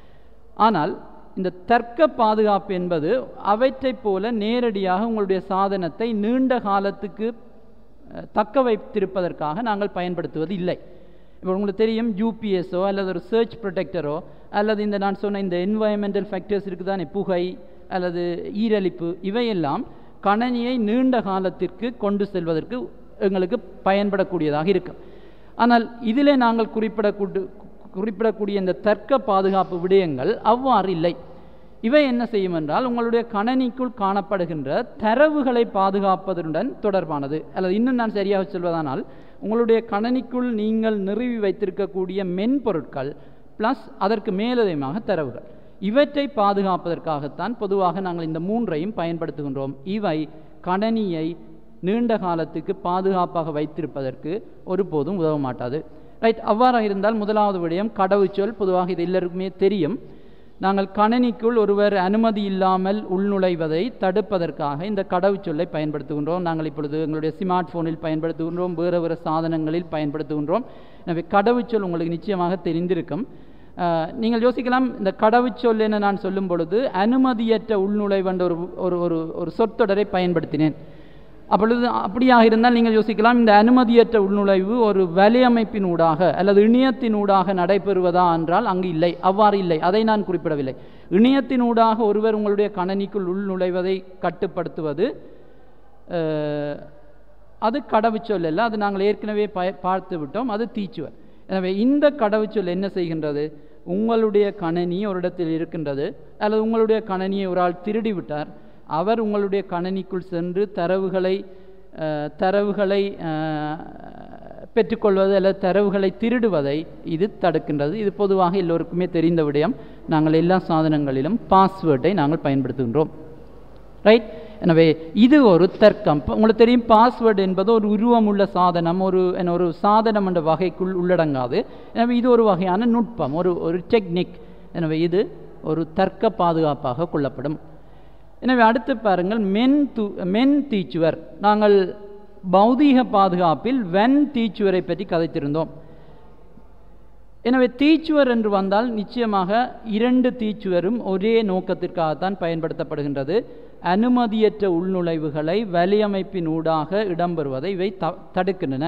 ஆனால் இந்த தர்க்க பாதுகாப்பு என்பது அவற்றைப் போல நேரடியாக உங்களுடைய சாதனத்தை நீண்ட காலத்துக்கு அஹ், தக்க வைத்திருப்பதற்காக நாங்கள் பயன்படுத்துவது இல்லை இப்போ உங்களுக்கு தெரியும் யூபிஎஸ்ஸோ அல்லது ஒரு சர்ச் ப்ரொடெக்டரோ அல்லது இந்த நான் சொன்ன இந்த என்வாயன்மெண்டல் ஃபேக்டர்ஸ் இருக்குதானே புகை அல்லது ஈரலிப்பு இவையெல்லாம் கணனியை நீண்ட காலத்திற்கு கொண்டு செல்வதற்கு எங்களுக்கு பயன்படக்கூடியதாக இருக்கும் ஆனால் இதிலே நாங்கள் குறிப்பிடக்கூடு குறிப்பிடக்கூடிய இந்த தர்க்க பாதுகாப்பு விடயங்கள் அவ்வாறு இல்லை இவை என்ன செய்யும் என்றால் உங்களுடைய கணனிக்குள் காணப்படுகின்ற தரவுகளை பாதுகாப்பதுடன் தொடர்பானது அல்லது இன்னும் நான் சரியாக சொல்வதானால் உங்களுடைய கணனிக்குள் நீங்கள் நிறுவி வைத்திருக்கக்கூடிய மென்பொருட்கள் ப்ளஸ் அதற்கு மேலதிகமாக தரவுகள் இவற்றை பாதுகாப்பதற்காகத்தான் பொதுவாக நாங்கள் இந்த மூன்றையும் பயன்படுத்துகின்றோம் இவை கணனியை நீண்ட காலத்துக்கு பாதுகாப்பாக வைத்திருப்பதற்கு ஒருபோதும் உதவ மாட்டாது ரைட் அவ்வாறாக இருந்தால் முதலாவது விடயம் கடவுச்சொல் பொதுவாக இது எல்லோருக்குமே தெரியும் நாங்கள் கணனிக்குள் ஒருவர் அனுமதி இல்லாமல் உள்நுழைவதை தடுப்பதற்காக இந்த கடவுச்சொல்லை பயன்படுத்துகின்றோம் நாங்கள் இப்பொழுது எங்களுடைய ஸ்மார்ட் ஃபோனில் பயன்படுத்துகின்றோம் வேறு வேறு சாதனங்களில் பயன்படுத்துகின்றோம் எனவே கடவுச்சொல் உங்களுக்கு நிச்சயமாக தெரிந்திருக்கும் அஹ், நீங்கள் யோசிக்கலாம் இந்த கடவுச்சொல் என நான் சொல்லும் பொழுது அனுமதியற்ற உள்நுழைவென்ற ஒரு ஒரு ஒரு ஒரு சொற்றொடரை பயன்படுத்தினேன் அப்பொழுது அப்படியாக இருந்தால் நீங்கள் யோசிக்கலாம் இந்த அனுமதியற்ற உள்நுழைவு ஒரு வலையமைப்பினூடாக அல்லது இணையத்தினூடாக நடைபெறுவதா என்றால் அங்கு இல்லை அவ்வாறு இல்லை அதை நான் குறிப்பிடவில்லை இணையத்தினூடாக ஒருவர் உங்களுடைய கணனிக்குள் உள்நுழைவதை கட்டுப்படுத்துவது அஹ், அது கடவுச்சொல் அல்ல அது நாங்கள் ஏற்கனவே ப பார்த்து விட்டோம் அது தீச்சுவர் எனவே இந்த கடவுச்சொல் என்ன செய்கின்றது உங்களுடைய கணனி ஒரு இடத்தில் இருக்கின்றது அல்லது உங்களுடைய கணனியை ஒரு ஆள் திருடி விட்டார் அவர் உங்களுடைய கணனிக்குள் சென்று தரவுகளை அஹ், தரவுகளை அஹ், பெற்றுக்கொள்வது அல்லது தரவுகளை திருடுவதை இது தடுக்கின்றது இது பொதுவாக எல்லோருக்குமே தெரிந்த விடயம் நாங்கள் எல்லா சாதனங்களிலும் பாஸ்வேர்டை நாங்கள் பயன்படுத்துகின்றோம் ரைட் எனவே இது ஒரு தர்க்கம் இப்ப உங்களுக்கு தெரியும் பாஸ்வேர்டு என்பது ஒரு உருவமுள்ள சாதனம் ஒரு என்ன ஒரு சாதனம் என்ற வகைக்குள் உள்ளடங்காது எனவே இது ஒரு வகையான நுட்பம் ஒரு ஒரு டெக்னிக் எனவே இது ஒரு தர்க்க பாதுகாப்பாக கொள்ளப்படும் எனவே அடுத்து பாருங்கள் மென் து மென் தீச்சுவர் நாங்கள் பௌதீக பாதுகாப்பில் வெண் தீச்சுவரை பற்றி கதைத்திருந்தோம் எனவே தீச்சுவர் என்று வந்தால் நிச்சயமாக இரண்டு தீச்சுவரும் ஒரே நோக்கத்திற்காகத்தான் பயன்படுத்தப்படுகின்றது அனுமதியற்ற உள்நுழைவுகளை வலையமைப்பின் ஊடாக இடம்பெறுவதை இவை த தடுக்கின்றன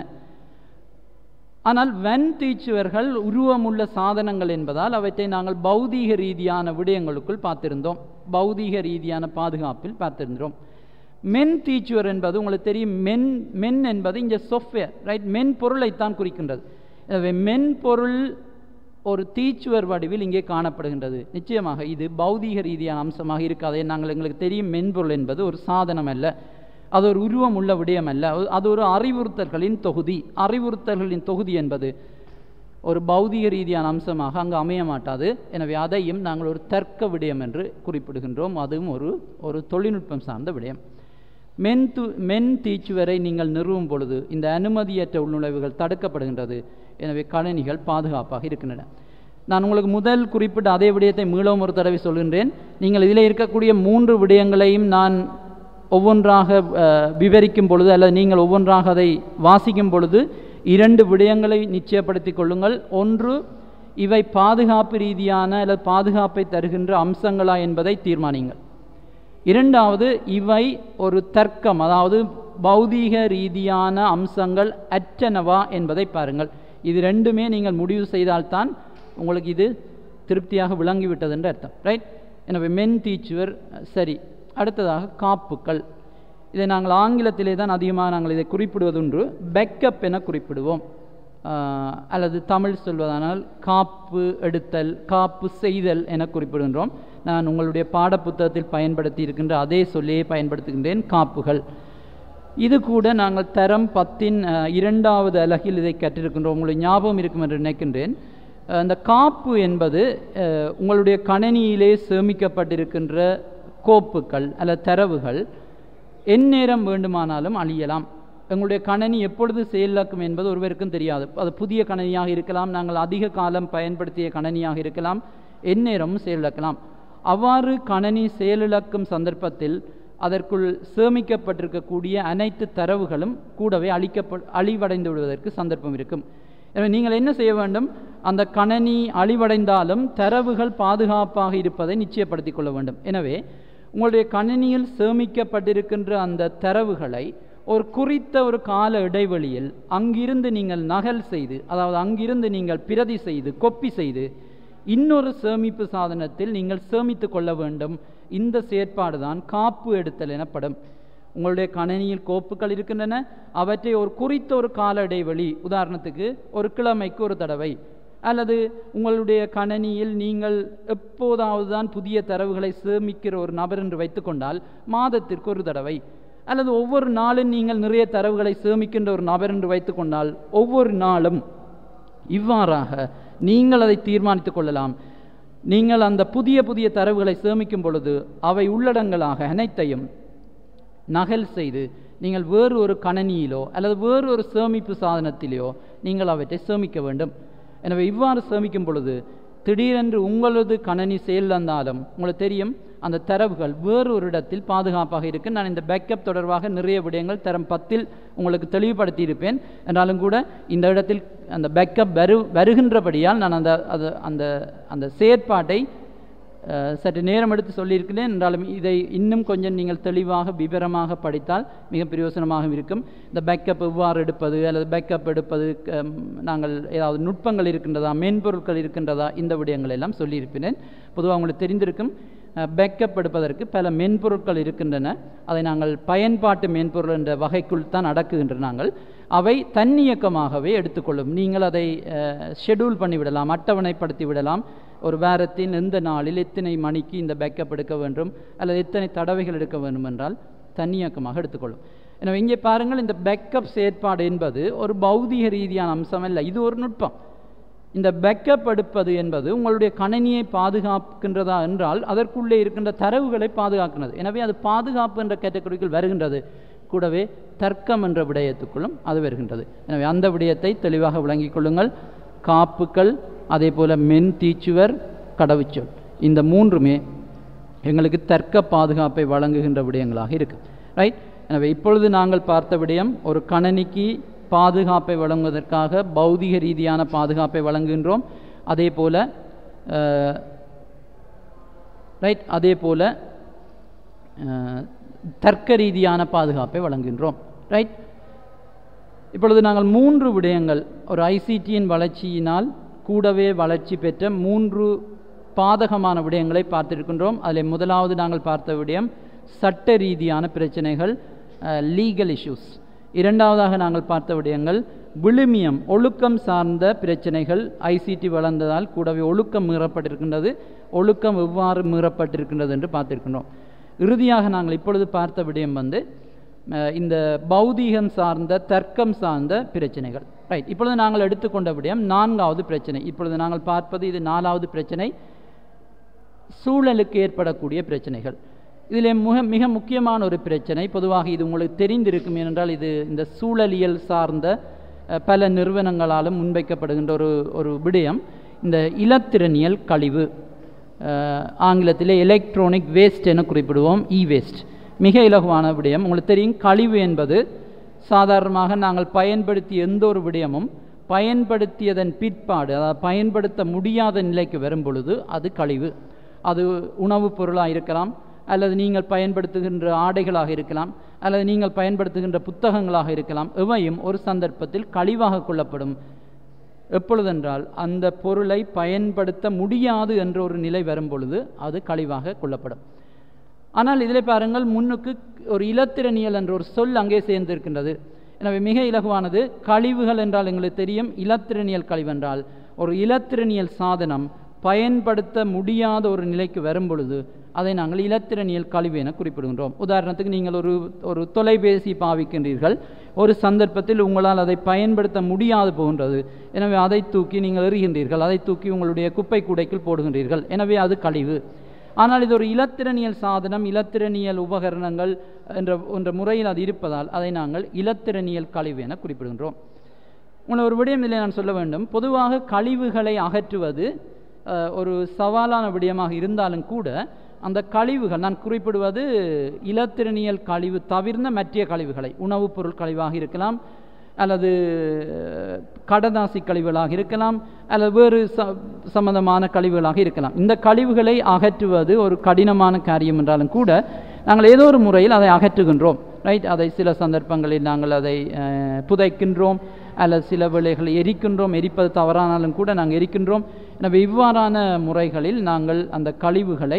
ஆனால் வெண் தீச்சுவர்கள் உருவமுள்ள சாதனங்கள் என்பதால் அவற்றை நாங்கள் பௌதீக ரீதியான விடயங்களுக்குள் பார்த்திருந்தோம் பௌதீக ரீதியான பாதுகாப்பில் பார்த்திருந்தோம் மென் தீச்சுவர் என்பது உங்களுக்கு தெரியும் மென் மென் என்பது இங்கே software ரைட் மென்பொருளைத்தான் குறிக்கின்றது எனவே மென்பொருள் ஒரு தீச்சுவர் வடிவில் இங்கே காணப்படுகின்றது நிச்சயமாக இது பௌதீக ரீதியான அம்சமாக இருக்காது நாங்கள் எங்களுக்கு தெரியும் மென்பொருள் என்பது ஒரு சாதனம் அல்ல அது ஒரு உருவம் உள்ள விடயம் அல்ல அது- அது ஒரு அறிவுறுத்தல்களின் தொகுதி அறிவுறுத்தல்களின் தொகுதி என்பது ஒரு பௌதீக ரீதியான அம்சமாக அங்கு அமைய மாட்டாது எனவே அதையும் நாங்கள் ஒரு தர்க்க விடயம் என்று குறிப்பிடுகின்றோம் அதுவும் ஒரு ஒரு தொழில்நுட்பம் சார்ந்த விடயம் மென் து மென் தீச்சுவரை நீங்கள் நிறுவும் பொழுது இந்த அனுமதியற்ற உள்நுழைவுகள் தடுக்கப்படுகின்றது எனவே கணினிகள் பாதுகாப்பாக இருக்கின்றன நான் உங்களுக்கு முதல் குறிப்பிட்ட அதே விடயத்தை மீளவும் ஒரு தடவை சொல்கின்றேன் நீங்கள் இதில் இருக்கக்கூடிய மூன்று விடயங்களையும் நான் ஒவ்வொன்றாக அஹ், விவரிக்கும் பொழுது அல்லது நீங்கள் ஒவ்வொன்றாக அதை வாசிக்கும் பொழுது இரண்டு விடயங்களை நிச்சயப்படுத்திக் கொள்ளுங்கள் ஒன்று இவை பாதுகாப்பு ரீதியான அல்லது பாதுகாப்பை தருகின்ற அம்சங்களா என்பதை தீர்மானிங்கள் இரண்டாவது இவை ஒரு தர்க்கம் அதாவது பௌதீக ரீதியான அம்சங்கள் அற்றனவா என்பதை பாருங்கள் இது ரெண்டுமே நீங்கள் முடிவு செய்தால்தான் உங்களுக்கு இது திருப்தியாக விளங்கிவிட்டது என்று அர்த்தம் ரைட் எனவே மென் டீச்சுவர் சரி அடுத்ததாக காப்புக்கள் இதை நாங்கள் ஆங்கிலத்திலே தான் அதிகமாக நாங்கள் இதை குறிப்பிடுவதுண்டு பேக்கப் என குறிப்பிடுவோம் ஆஹ், அல்லது தமிழ் சொல்வதானால் காப்பு எடுத்தல் காப்பு செய்தல் என குறிப்பிடுகின்றோம் நான் உங்களுடைய பாடப்புத்தகத்தில் பயன்படுத்தி இருக்கின்ற அதே சொல்லியே பயன்படுத்துகின்றேன் காப்புகள் இது கூட நாங்கள் தரம் பத்தின் அஹ், இரண்டாவது அலகில் இதை கற்றிருக்கின்றோம் உங்களுக்கு ஞாபகம் இருக்கும் என்று நினைக்கின்றேன் அஹ், இந்த காப்பு என்பது அஹ், உங்களுடைய கணினியிலே சேமிக்கப்பட்டிருக்கின்ற கோப்புகள் அல்லது தரவுகள் எந்நேரம் வேண்டுமானாலும் அழியலாம் எங்களுடைய கணனி எப்பொழுது செயலாக்கும் என்பது ஒருவருக்கும் தெரியாது அது புதிய கணனியாக இருக்கலாம் நாங்கள் அதிக காலம் பயன்படுத்திய கணனியாக இருக்கலாம் எந்நேரமும் செயலிழக்கலாம் அவ்வாறு கணனி செயலிழக்கும் சந்தர்ப்பத்தில் அதற்குள் சேமிக்கப்பட்டிருக்கக்கூடிய அனைத்து தரவுகளும் கூடவே அழிக்கப்ப அழிவடைந்து விடுவதற்கு சந்தர்ப்பம் இருக்கும் எனவே நீங்கள் என்ன செய்ய வேண்டும் அந்த கணனி அழிவடைந்தாலும் தரவுகள் பாதுகாப்பாக இருப்பதை நிச்சயப்படுத்திக் கொள்ள வேண்டும் எனவே உங்களுடைய கணினியில் சேமிக்கப்பட்டிருக்கின்ற அந்த தரவுகளை ஒரு குறித்த ஒரு கால இடைவெளியில் அங்கிருந்து நீங்கள் நகல் செய்து அதாவது அங்கிருந்து நீங்கள் பிரதி செய்து கொப்பி செய்து இன்னொரு சேமிப்பு சாதனத்தில் நீங்கள் சேமித்து கொள்ள வேண்டும் இந்த செயற்பாடு தான் காப்பு எடுத்தல் எனப்படும் உங்களுடைய கணினியில் கோப்புகள் இருக்கின்றன அவற்றை ஒரு குறித்த ஒரு கால இடைவெளி உதாரணத்துக்கு ஒரு கிழமைக்கு ஒரு தடவை அல்லது உங்களுடைய கணனியில் நீங்கள் எப்போதாவது தான் புதிய தரவுகளை சேமிக்கிற ஒரு நபர் என்று வைத்துக்கொண்டால் மாதத்திற்கு ஒரு தடவை அல்லது ஒவ்வொரு நாளும் நீங்கள் நிறைய தரவுகளை சேமிக்கின்ற ஒரு நபர் என்று வைத்துக்கொண்டால் ஒவ்வொரு நாளும் இவ்வாறாக நீங்கள் அதை தீர்மானித்துக் கொள்ளலாம் நீங்கள் அந்த புதிய புதிய தரவுகளை சேமிக்கும் பொழுது அவை உள்ளடங்களாக அனைத்தையும் நகல் செய்து நீங்கள் வேறு ஒரு கணனியிலோ அல்லது வேறு ஒரு சேமிப்பு சாதனத்திலேயோ நீங்கள் அவற்றை சேமிக்க வேண்டும் எனவே இவ்வாறு சேமிக்கும் பொழுது திடீரென்று உங்களது கணனி செயலிழந்தாலும் உங்களுக்கு தெரியும் அந்த தரவுகள் வேறு ஒரு இடத்தில் பாதுகாப்பாக இருக்கு நான் இந்த பேக்கப் தொடர்பாக நிறைய விடயங்கள் தரம் பத்தில் உங்களுக்கு தெளிவுபடுத்தி இருப்பேன் என்றாலும் கூட இந்த இடத்தில் அந்த பேக்கப் வரு வருகின்றபடியால் நான் அந்த அது அந்த அந்த செயற்பாட்டை அஹ், சற்று நேரம் எடுத்து சொல்லியிருக்கிறேன் என்றாலும் இதை இன்னும் கொஞ்சம் நீங்கள் தெளிவாக விவரமாக படித்தால் மிக பிரயோசனமாக இருக்கும் இந்த பேக்கப் எவ்வாறு எடுப்பது அல்லது பேக்கப் எடுப்பது க- நாங்கள் ஏதாவது நுட்பங்கள் இருக்கின்றதா மென்பொருட்கள் இருக்கின்றதா இந்த விடயங்கள் எல்லாம் சொல்லியிருக்கிறேன் பொதுவாக உங்களுக்கு தெரிந்திருக்கும் பேக்கப் எடுப்பதற்கு பல மென்பொருட்கள் இருக்கின்றன அதை நாங்கள் பயன்பாட்டு மென்பொருள் என்ற வகைக்குள் தான் அடக்குகின்ற நாங்கள் அவை தன்னியக்கமாகவே எடுத்துக்கொள்ளும் நீங்கள் அதை ஷெட்யூல் பண்ணிவிடலாம் அட்டவணைப்படுத்தி விடலாம் ஒரு வாரத்தின் எந்த நாளில் எத்தனை மணிக்கு இந்த பேக்கப் எடுக்க வேண்டும் அல்லது எத்தனை தடவைகள் எடுக்க வேண்டும் என்றால் தன்னியக்கமாக எடுத்துக்கொள்ளும் எனவே இங்கே பாருங்கள் இந்த பேக்கப் செயற்பாடு என்பது ஒரு பௌதிக ரீதியான அம்சம் அல்ல இது ஒரு நுட்பம் இந்த பேக்கப் எடுப்பது என்பது உங்களுடைய கணினியை பாதுகாக்கின்றதா என்றால் அதற்குள்ளே இருக்கின்ற தரவுகளை பாதுகாக்கிறது எனவே அது பாதுகாப்பு என்ற கேட்டகரிக்குள் வருகின்றது கூடவே தர்க்கம் என்ற விடயத்துக்குள்ளும் அது வருகின்றது எனவே அந்த விடயத்தை தெளிவாக விளங்கிக் கொள்ளுங்கள் காப்புக்கள் அதே போல மென் தீச்சுவர் கடவுச்சொல் இந்த மூன்றுமே எங்களுக்கு தர்க்க பாதுகாப்பை வழங்குகின்ற விடயங்களாக இருக்கு ரைட் எனவே இப்பொழுது நாங்கள் பார்த்த விடயம் ஒரு கணனிக்கு பாதுகாப்பை வழங்குவதற்காக பௌதிக ரீதியான பாதுகாப்பை வழங்குகின்றோம் அதே போல ரைட் அதே போல அஹ், தர்க்க ரீதியான பாதுகாப்பை வழங்குகின்றோம் ரைட் இப்பொழுது நாங்கள் மூன்று விடயங்கள் ஒரு ஐசிடியின் வளர்ச்சியினால் கூடவே வளர்ச்சி பெற்ற மூன்று பாதகமான விடயங்களை பார்த்திருக்கின்றோம் அதில் முதலாவது நாங்கள் பார்த்த விடயம் சட்ட ரீதியான பிரச்சனைகள் லீகல் இஷ்யூஸ் இரண்டாவதாக நாங்கள் பார்த்த விடயங்கள் விழுமியம் ஒழுக்கம் சார்ந்த பிரச்சனைகள் ஐசிடி வளர்ந்ததால் கூடவே ஒழுக்கம் மீறப்பட்டிருக்கின்றது ஒழுக்கம் எவ்வாறு மீறப்பட்டிருக்கின்றது என்று பார்த்திருக்கின்றோம் இறுதியாக நாங்கள் இப்பொழுது பார்த்த விடயம் வந்து அஹ், இந்த பௌதீகம் சார்ந்த தர்க்கம் சார்ந்த பிரச்சனைகள் ரைட் இப்பொழுது நாங்கள் எடுத்துக்கொண்ட விடயம் நான்காவது பிரச்சனை இப்பொழுது நாங்கள் பார்ப்பது இது நாலாவது பிரச்சனை சூழலுக்கு ஏற்படக்கூடிய பிரச்சனைகள் இதில் மிக மிக முக்கியமான ஒரு பிரச்சனை பொதுவாக இது உங்களுக்கு தெரிந்திருக்கும் ஏனென்றால் இது இந்த சூழலியல் சார்ந்த அஹ், பல நிறுவனங்களாலும் முன்வைக்கப்படுகின்ற ஒரு ஒரு விடயம் இந்த இலத்திரனியல் கழிவு அஹ், ஆங்கிலத்திலே எலக்ட்ரானிக் வேஸ்ட் என குறிப்பிடுவோம் இ வேஸ்ட் மிக இலகுவான விடயம் உங்களுக்கு தெரியும் கழிவு என்பது சாதாரணமாக நாங்கள் பயன்படுத்திய எந்த ஒரு விடயமும் பயன்படுத்தியதன் பிற்பாடு அதாவது பயன்படுத்த முடியாத நிலைக்கு வரும் பொழுது அது கழிவு அது உணவுப் பொருளாக இருக்கலாம் அல்லது நீங்கள் பயன்படுத்துகின்ற ஆடைகளாக இருக்கலாம் அல்லது நீங்கள் பயன்படுத்துகின்ற புத்தகங்களாக இருக்கலாம் எவையும் ஒரு சந்தர்ப்பத்தில் கழிவாக கொள்ளப்படும் எப்பொழுதென்றால் அந்த பொருளை பயன்படுத்த முடியாது என்ற ஒரு நிலை வரும் பொழுது அது கழிவாக கொள்ளப்படும் ஆனால் இதில் பாருங்கள் முன்னுக்கு ஒரு இலத்திரனியல் என்ற ஒரு சொல் அங்கே சேர்ந்திருக்கின்றது எனவே மிக இலகுவானது கழிவுகள் என்றால் எங்களுக்கு தெரியும் இலத்திரனியல் கழிவு என்றால் ஒரு இலத்திரனியல் சாதனம் பயன்படுத்த முடியாத ஒரு நிலைக்கு வரும் பொழுது அதை நாங்கள் இலத்திரனியல் கழிவு என குறிப்பிடுகின்றோம் உதாரணத்துக்கு நீங்கள் ஒரு ஒரு தொலைபேசி பாவிக்கின்றீர்கள் ஒரு சந்தர்ப்பத்தில் உங்களால் அதை பயன்படுத்த முடியாது போகின்றது எனவே அதை தூக்கி நீங்கள் எறிகின்றீர்கள் அதை தூக்கி உங்களுடைய குப்பை கூடைக்குள் போடுகின்றீர்கள் எனவே அது கழிவு ஆனால் இது ஒரு இலத்திரனியல் சாதனம் இலத்திரனியல் உபகரணங்கள் என்ற என்ற முறையில் அது இருப்பதால் அதை நாங்கள் இலத்திரனியல் கழிவு என குறிப்பிடுகின்றோம் உங்களை ஒரு விடயம் இதில் நான் சொல்ல வேண்டும் பொதுவாக கழிவுகளை அகற்றுவது அஹ், ஒரு சவாலான விடயமாக இருந்தாலும் கூட அந்த கழிவுகள் நான் குறிப்பிடுவது இலத்திரனியல் கழிவு தவிர்ந்த மற்ற கழிவுகளை உணவுப் பொருள் கழிவாக இருக்கலாம் அல்லது அஹ், கடதாசி கழிவுகளாக இருக்கலாம் அல்லது வேறு ச சம்பந்தமான கழிவுகளாக இருக்கலாம் இந்த கழிவுகளை அகற்றுவது ஒரு கடினமான காரியம் என்றாலும் கூட நாங்கள் ஏதோ ஒரு முறையில் அதை அகற்றுகின்றோம் ரைட் அதை சில சந்தர்ப்பங்களில் நாங்கள் அதை அஹ், புதைக்கின்றோம் அல்லது சில வேளைகளை எரிக்கின்றோம் எரிப்பது தவறானாலும் கூட நாங்கள் எரிக்கின்றோம் எனவே இவ்வாறான முறைகளில் நாங்கள் அந்த கழிவுகளை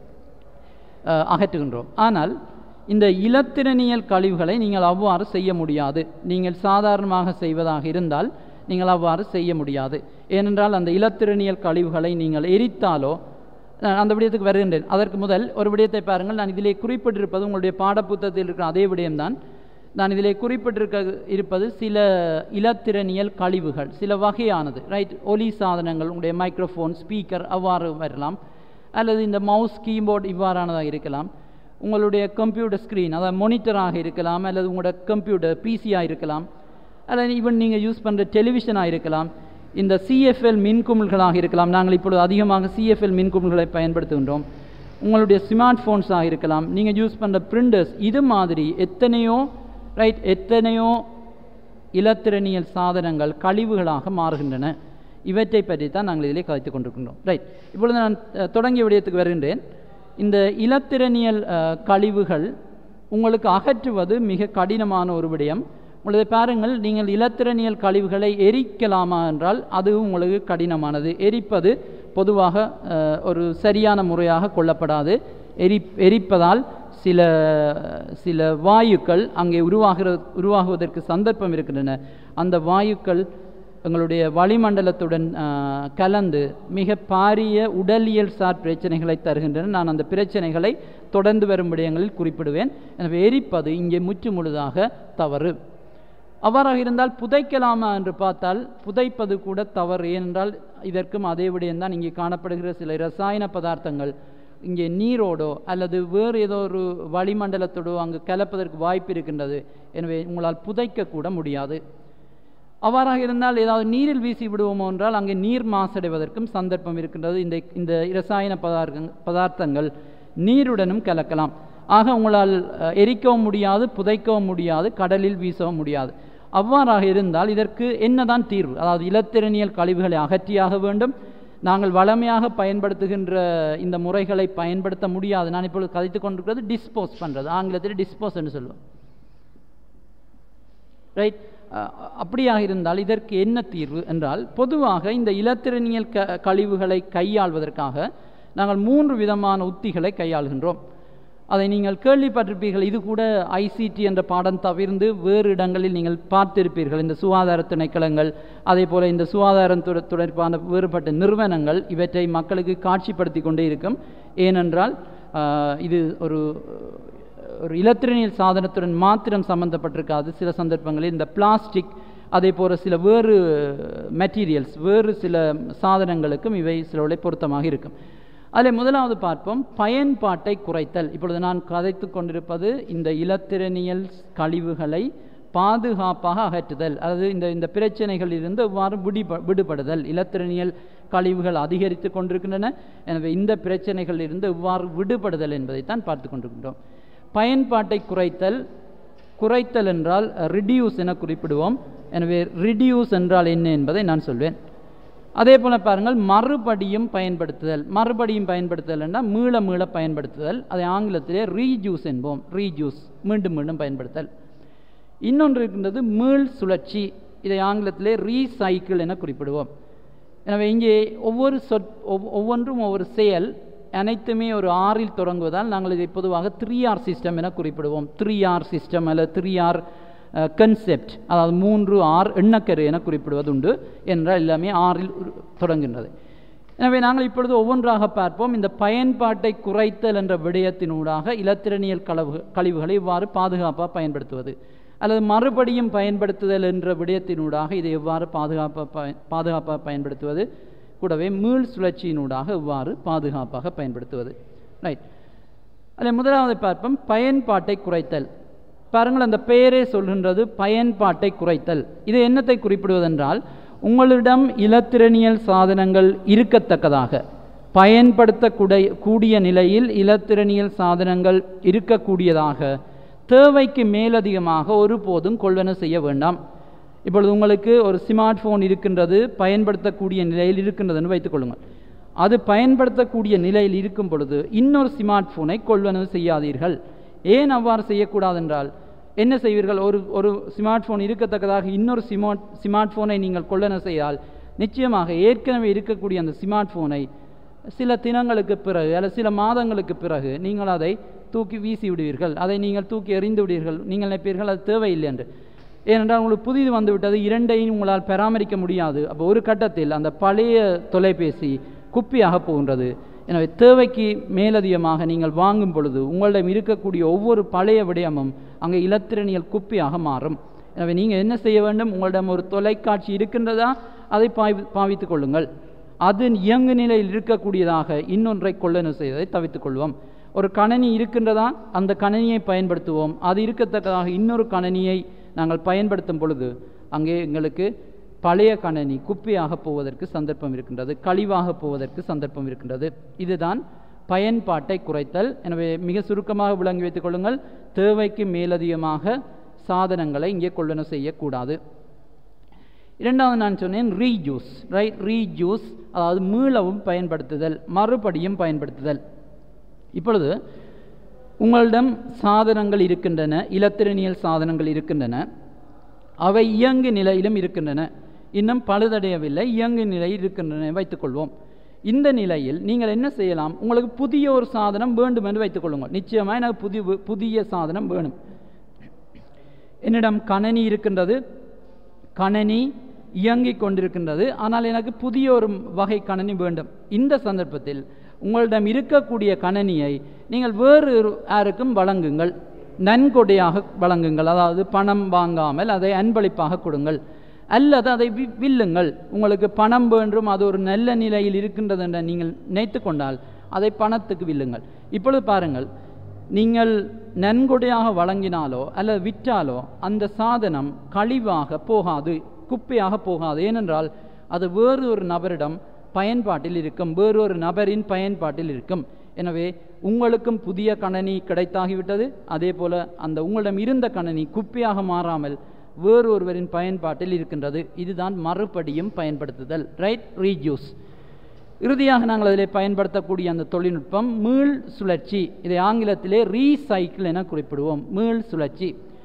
அஹ், அகற்றுகின்றோம் ஆனால் இந்த இலத்திரனியல் கழிவுகளை நீங்கள் அவ்வாறு செய்ய முடியாது நீங்கள் சாதாரணமாக செய்வதாக இருந்தால் நீங்கள் அவ்வாறு செய்ய முடியாது ஏனென்றால் அந்த இலத்திரனியல் கழிவுகளை நீங்கள் எரித்தாலோ நான் அந்த விடயத்துக்கு வருகின்றேன் அதற்கு முதல் ஒரு விடயத்தை பாருங்கள் நான் இதிலே குறிப்பிட்டிருப்பது உங்களுடைய பாடப்புத்தகத்தில் இருக்கிற அதே விடயம்தான் நான் இதிலே குறிப்பிட்டிருக்க இருப்பது சில இலத்திரனியல் கழிவுகள் சில வகையானது ரைட் ஒலி சாதனங்கள் உங்களுடைய மைக்ரோஃபோன் ஸ்பீக்கர் அவ்வாறு வரலாம் அல்லது இந்த மவுஸ் கீபோர்டு இவ்வாறானதாக இருக்கலாம் உங்களுடைய கம்ப்யூட்டர் ஸ்க்ரீன் அதாவது மானிட்டராக இருக்கலாம் அல்லது உங்களோட கம்ப்யூட்டர் பிசியாக இருக்கலாம் அல்லது ஈவன் நீங்கள் யூஸ் பண்ணுற டெலிவிஷனாக இருக்கலாம் இந்த சிஎஃப்எல் மின்குமிழ்களாக இருக்கலாம் நாங்கள் இப்பொழுது அதிகமாக சிஎஃப்எல் மின்குமிழ்களை பயன்படுத்துகின்றோம் உங்களுடைய ஸ்மார்ட் ஃபோன்ஸாக இருக்கலாம் நீங்கள் யூஸ் பண்ணுற பிரிண்டர்ஸ் இது மாதிரி எத்தனையோ ரைட் எத்தனையோ இலத்திரனியல் சாதனங்கள் கழிவுகளாக மாறுகின்றன இவற்றை பற்றி தான் நாங்கள் இதிலே கதைத்துக் கொண்டிருக்கின்றோம் ரைட் இப்பொழுது நான் அஹ், தொடங்கிய விடயத்துக்கு வருகின்றேன் இந்த இலத்திரனியல் அஹ், கழிவுகள் உங்களுக்கு அகற்றுவது மிக கடினமான ஒரு விடயம் உங்களது பாருங்கள் நீங்கள் இலத்திரனியல் கழிவுகளை எரிக்கலாமா என்றால் அதுவும் உங்களுக்கு கடினமானது எரிப்பது பொதுவாக அஹ், ஒரு சரியான முறையாக கொள்ளப்படாது எரி எரிப்பதால் சில சில வாயுக்கள் அங்கே உருவாகிற உருவாகுவதற்கு சந்தர்ப்பம் இருக்கின்றன அந்த வாயுக்கள் எங்களுடைய வளிமண்டலத்துடன் ஆஹ், கலந்து மிக பாரிய உடலியல் சார் பிரச்சனைகளை தருகின்றன நான் அந்த பிரச்சனைகளை தொடர்ந்து வரும் விடயங்களில் குறிப்பிடுவேன் எனவே எரிப்பது இங்கே முற்று முழுதாக தவறு அவ்வாறாக இருந்தால் புதைக்கலாமா என்று பார்த்தால் புதைப்பது கூட தவறு ஏனென்றால் இதற்கும் அதே விடயம்தான் இங்கே காணப்படுகிற சில ரசாயன பதார்த்தங்கள் இங்கே நீரோடோ அல்லது வேறு ஏதோ ஒரு வளிமண்டலத்தோடோ அங்கு கலப்பதற்கு வாய்ப்பு இருக்கின்றது எனவே உங்களால் புதைக்க கூட முடியாது அவ்வாறாக இருந்தால் ஏதாவது நீரில் வீசி விடுவோமோ என்றால் அங்கே நீர் மாசடைவதற்கும் சந்தர்ப்பம் இருக்கின்றது இந்த இந்த இரசாயன பதார்த்த பதார்த்தங்கள் நீருடனும் கலக்கலாம் ஆக உங்களால் அஹ், எரிக்கவும் முடியாது புதைக்கவும் முடியாது கடலில் வீசவும் முடியாது அவ்வாறாக இருந்தால் இதற்கு என்னதான் தீர்வு அதாவது இலத்திரனியல் கழிவுகளை அகற்றியாக வேண்டும் நாங்கள் வளமையாக பயன்படுத்துகின்ற இந்த முறைகளை பயன்படுத்த முடியாது நான் இப்பொழுது கதைத்து கொண்டிருக்கிறது டிஸ்போஸ் பண்ணுறது ஆங்கிலத்தில் டிஸ்போஸ் என்று சொல்லுவோம் ரைட் அப்படியாக இருந்தால் இதற்கு என்ன தீர்வு என்றால் பொதுவாக இந்த இலத்திரனியல் க கழிவுகளை கையாள்வதற்காக நாங்கள் மூன்று விதமான உத்திகளை கையாளுகின்றோம் அதை நீங்கள் கேள்விப்பட்டிருப்பீர்கள் இது கூட ஐசிடி என்ற பாடம் தவிர்ந்து வேறு இடங்களில் நீங்கள் பார்த்திருப்பீர்கள் இந்த சுகாதார திணைக்களங்கள் அதே போல இந்த சுகாதாரம் துற- தொடர்பான வேறுபட்ட நிறுவனங்கள் இவற்றை மக்களுக்கு காட்சிப்படுத்தி கொண்டே இருக்கும் ஏனென்றால் ஆஹ், இது ஒரு ஒரு இலத்திரனியல் சாதனத்துடன் மாத்திரம் சம்பந்தப்பட்டிருக்காது சில சந்தர்ப்பங்களில் இந்த பிளாஸ்டிக் அதே போல சில வேறு மெட்டீரியல்ஸ் வேறு சில சாதனங்களுக்கும் இவை சிலவுகளை பொருத்தமாக இருக்கும் அதில் முதலாவது பார்ப்போம் பயன்பாட்டை குறைத்தல் இப்பொழுது நான் கதைத்து கொண்டிருப்பது இந்த இலத்திரனியல் கழிவுகளை பாதுகாப்பாக அகற்றுதல் அதாவது இந்த இந்த பிரச்சனைகளிலிருந்து எவ்வாறு விடிப விடுபடுதல் இலத்திரனியல் கழிவுகள் அதிகரித்து கொண்டிருக்கின்றன எனவே இந்த பிரச்சனைகளிலிருந்து எவ்வாறு விடுபடுதல் என்பதைத்தான் பார்த்து கொண்டிருக்கின்றோம் பயன்பாட்டை குறைத்தல் குறைத்தல் என்றால் ரிடியூஸ் என குறிப்பிடுவோம் எனவே ரிடியூஸ் என்றால் என்ன என்பதை நான் சொல்வேன் அதே போல பாருங்கள் மறுபடியும் பயன்படுத்துதல் மறுபடியும் பயன்படுத்துதல் என்றால் மீள மீள பயன்படுத்துதல் அதை ஆங்கிலத்திலே ரீஜூஸ் என்போம் ரீஜூஸ் மீண்டும் மீண்டும் பயன்படுத்தல் இன்னொன்று இருக்கின்றது மீள் சுழற்சி இதை ஆங்கிலத்திலே ரீசைக்கிள் என குறிப்பிடுவோம் எனவே இங்கே ஒவ்வொரு சொற் ஒவ்- ஒவ்வொன்றும் ஒவ்வொரு செயல் அனைத்துமே ஒரு ஆறில் தொடங்குவதால் நாங்கள் இதை பொதுவாக த்ரீ ஆர் சிஸ்டம் என குறிப்பிடுவோம் த்ரீ ஆர் சிஸ்டம் அல்லது த்ரீ ஆர் கன்செப்ட் அதாவது மூன்று ஆறு எண்ணக்கரு என குறிப்பிடுவதுண்டு என்றால் எல்லாமே ஆறில் உரு- தொடங்குகின்றது எனவே நாங்கள் இப்பொழுது ஒவ்வொன்றாக பார்ப்போம் இந்த பயன்பாட்டை குறைத்தல் என்ற விடயத்தினூடாக இலத்திரனியல் கலவு கழிவுகளை இவ்வாறு பாதுகாப்பாக பயன்படுத்துவது அல்லது மறுபடியும் பயன்படுத்துதல் என்ற விடயத்தினூடாக இதை எவ்வாறு பாதுகாப்பாக பய பாதுகாப்பாக பயன்படுத்துவது கூடவே மீள் சுழற்சியினூடாக எவ்வாறு பாதுகாப்பாக பயன்படுத்துவது ரைட் அதில் முதலாவது பார்ப்போம் பயன்பாட்டை குறைத்தல் பாருங்கள் அந்த பெயரே சொல்கின்றது பயன்பாட்டை குறைத்தல் இது என்னத்தை குறிப்பிடுவதென்றால் உங்களிடம் இலத்திரனியல் சாதனங்கள் இருக்கத்தக்கதாக பயன்படுத்தக்கூடிய கூடிய நிலையில் இலத்திரனியல் சாதனங்கள் இருக்கக்கூடியதாக தேவைக்கு மேலதிகமாக ஒருபோதும் கொள்வன செய்ய வேண்டாம் இப்பொழுது உங்களுக்கு ஒரு ஸ்மார்ட் ஃபோன் இருக்கின்றது பயன்படுத்தக்கூடிய நிலையில் இருக்கின்றதுன்னு வைத்துக்கொள்ளுங்கள் அது பயன்படுத்தக்கூடிய நிலையில் இருக்கும் பொழுது இன்னொரு ஸ்மார்ட் ஃபோனை கொள்வனவு செய்யாதீர்கள் ஏன் அவ்வாறு செய்யக்கூடாதென்றால் என்ன செய்வீர்கள் ஒரு ஒரு ஸ்மார்ட் ஃபோன் இருக்கத்தக்கதாக இன்னொரு ஸ்மார்ட் ஸ்மார்ட் ஃபோனை நீங்கள் கொள்வனவு செய்தால் நிச்சயமாக ஏற்கனவே இருக்கக்கூடிய அந்த ஸ்மார்ட் ஃபோனை சில தினங்களுக்கு பிறகு அல்லது சில மாதங்களுக்கு பிறகு நீங்கள் அதை தூக்கி வீசி விடுவீர்கள் அதை நீங்கள் தூக்கி எறிந்து விடுவீர்கள் நீங்கள் நினைப்பீர்கள் அது தேவையில்லை என்று ஏனென்றால் உங்களுக்கு புதிது வந்து விட்டது இரண்டையும் உங்களால் பராமரிக்க முடியாது அப்போ ஒரு கட்டத்தில் அந்த பழைய தொலைபேசி குப்பியாக போகின்றது எனவே தேவைக்கு மேலதிகமாக நீங்கள் வாங்கும் பொழுது உங்களிடம் இருக்கக்கூடிய ஒவ்வொரு பழைய விடயமும் அங்கே இலத்திரனியல் குப்பியாக மாறும் எனவே நீங்கள் என்ன செய்ய வேண்டும் உங்களிடம் ஒரு தொலைக்காட்சி இருக்கின்றதா அதை பாவி பாவித்துக் கொள்ளுங்கள் அது இயங்கு நிலையில் இருக்கக்கூடியதாக இன்னொன்றை கொள்ளனு செய்வதை தவிர்த்துக் கொள்வோம் ஒரு கணனி இருக்கின்றதா அந்த கணனியை பயன்படுத்துவோம் அது இருக்கத்தக்கதாக இன்னொரு கணனியை நாங்கள் பயன்படுத்தும் பொழுது அங்கே எங்களுக்கு பழைய கணனி குப்பையாக போவதற்கு சந்தர்ப்பம் இருக்கின்றது கழிவாக போவதற்கு சந்தர்ப்பம் இருக்கின்றது இதுதான் பயன்பாட்டை குறைத்தல் எனவே மிக சுருக்கமாக விளங்கி வைத்துக் கொள்ளுங்கள் தேவைக்கு மேலதிகமாக சாதனங்களை இங்கே கொள்ளன செய்யக்கூடாது இரண்டாவது நான் சொன்னேன் ரீஜூஸ் ரைட் ரீஜூஸ் அதாவது மீளவும் பயன்படுத்துதல் மறுபடியும் பயன்படுத்துதல் இப்பொழுது உங்களிடம் சாதனங்கள் இருக்கின்றன இலத்திரனியல் சாதனங்கள் இருக்கின்றன அவை இயங்கு நிலையிலும் இருக்கின்றன இன்னும் பழுதடையவில்லை இயங்கு நிலையில் இருக்கின்றன வைத்துக்கொள்வோம் இந்த நிலையில் நீங்கள் என்ன செய்யலாம் உங்களுக்கு புதிய ஒரு சாதனம் வேண்டும் என்று வைத்துக்கொள்ளுங்கள் நிச்சயமாக எனக்கு புதிய புதிய சாதனம் வேணும் என்னிடம் கணனி இருக்கின்றது கணனி இயங்கிக் கொண்டிருக்கின்றது ஆனால் எனக்கு புதிய ஒரு வகை கணனி வேண்டும் இந்த சந்தர்ப்பத்தில் உங்களிடம் இருக்கக்கூடிய கணனியை நீங்கள் வேறு யாருக்கும் வழங்குங்கள் நன்கொடையாக வழங்குங்கள் அதாவது பணம் வாங்காமல் அதை அன்பளிப்பாக கொடுங்கள் அல்லது அதை வி வில்லுங்கள் உங்களுக்கு பணம் வேண்டும் அது ஒரு நல்ல நிலையில் இருக்கின்றது என்று நீங்கள் நினைத்து கொண்டால் அதை பணத்துக்கு வில்லுங்கள் இப்பொழுது பாருங்கள் நீங்கள் நன்கொடையாக வழங்கினாலோ அல்லது விற்றாலோ அந்த சாதனம் கழிவாக போகாது குப்பையாக போகாது ஏனென்றால் அது வேறு ஒரு நபரிடம் பயன்பாட்டில் இருக்கும் வேறொரு நபரின் பயன்பாட்டில் இருக்கும் எனவே உங்களுக்கும் புதிய கணனி கிடைத்தாகிவிட்டது அதே போல அந்த உங்களிடம் இருந்த கணனி குப்பையாக மாறாமல் வேறு ஒருவரின் பயன்பாட்டில் இருக்கின்றது இதுதான் மறுபடியும் பயன்படுத்துதல் ரைட் ரீஜூஸ் இறுதியாக நாங்கள் அதில் பயன்படுத்தக்கூடிய அந்த தொழில்நுட்பம் மீள் சுழற்சி இதை ஆங்கிலத்திலே ரீசைக்கிள் என குறிப்பிடுவோம் மீள் சுழற்சி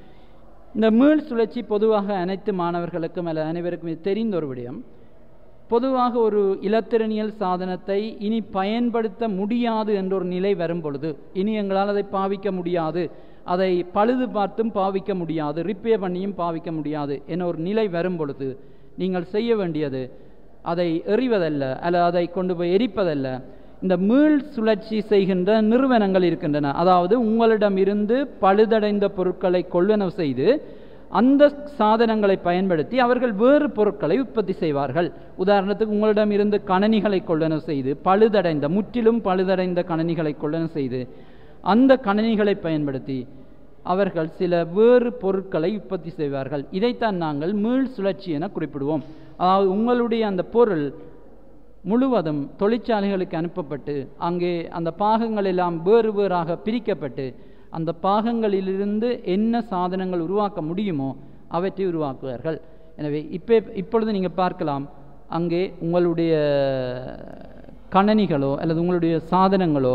இந்த மீள் சுழற்சி பொதுவாக அனைத்து மாணவர்களுக்கும் அல்லது அனைவருக்கும் இது தெரிந்த ஒரு விடயம் பொதுவாக ஒரு இலத்திரனியல் சாதனத்தை இனி பயன்படுத்த முடியாது என்ற ஒரு நிலை வரும் பொழுது இனி எங்களால் அதை பாவிக்க முடியாது அதை பழுது பார்த்தும் பாவிக்க முடியாது ரிப்பேர் பண்ணியும் பாவிக்க முடியாது என ஒரு நிலை வரும் பொழுது நீங்கள் செய்ய வேண்டியது அதை எறிவதல்ல அல்ல அதை கொண்டு போய் எரிப்பதல்ல இந்த மீள் சுழற்சி செய்கின்ற நிறுவனங்கள் இருக்கின்றன அதாவது உங்களிடம் இருந்து பழுதடைந்த பொருட்களை கொள்வனவு செய்து அந்த சாதனங்களை பயன்படுத்தி அவர்கள் வேறு பொருட்களை உற்பத்தி செய்வார்கள் உதாரணத்துக்கு உங்களிடம் இருந்து கணனிகளை கொள்ளன செய்து பழுதடைந்த முற்றிலும் பழுதடைந்த கணனிகளை கொள்ளன செய்து அந்த கணனிகளை பயன்படுத்தி அவர்கள் சில வேறு பொருட்களை உற்பத்தி செய்வார்கள் இதைத்தான் நாங்கள் மீள் சுழற்சி என குறிப்பிடுவோம் அதாவது உங்களுடைய அந்த பொருள் முழுவதும் தொழிற்சாலைகளுக்கு அனுப்பப்பட்டு அங்கே அந்த பாகங்கள் எல்லாம் வேறு வேறாக பிரிக்கப்பட்டு அந்த பாகங்களிலிருந்து என்ன சாதனங்கள் உருவாக்க முடியுமோ அவற்றை உருவாக்குவார்கள் எனவே இப்போ இப்பொழுது நீங்கள் பார்க்கலாம் அங்கே உங்களுடைய கணனிகளோ அல்லது உங்களுடைய சாதனங்களோ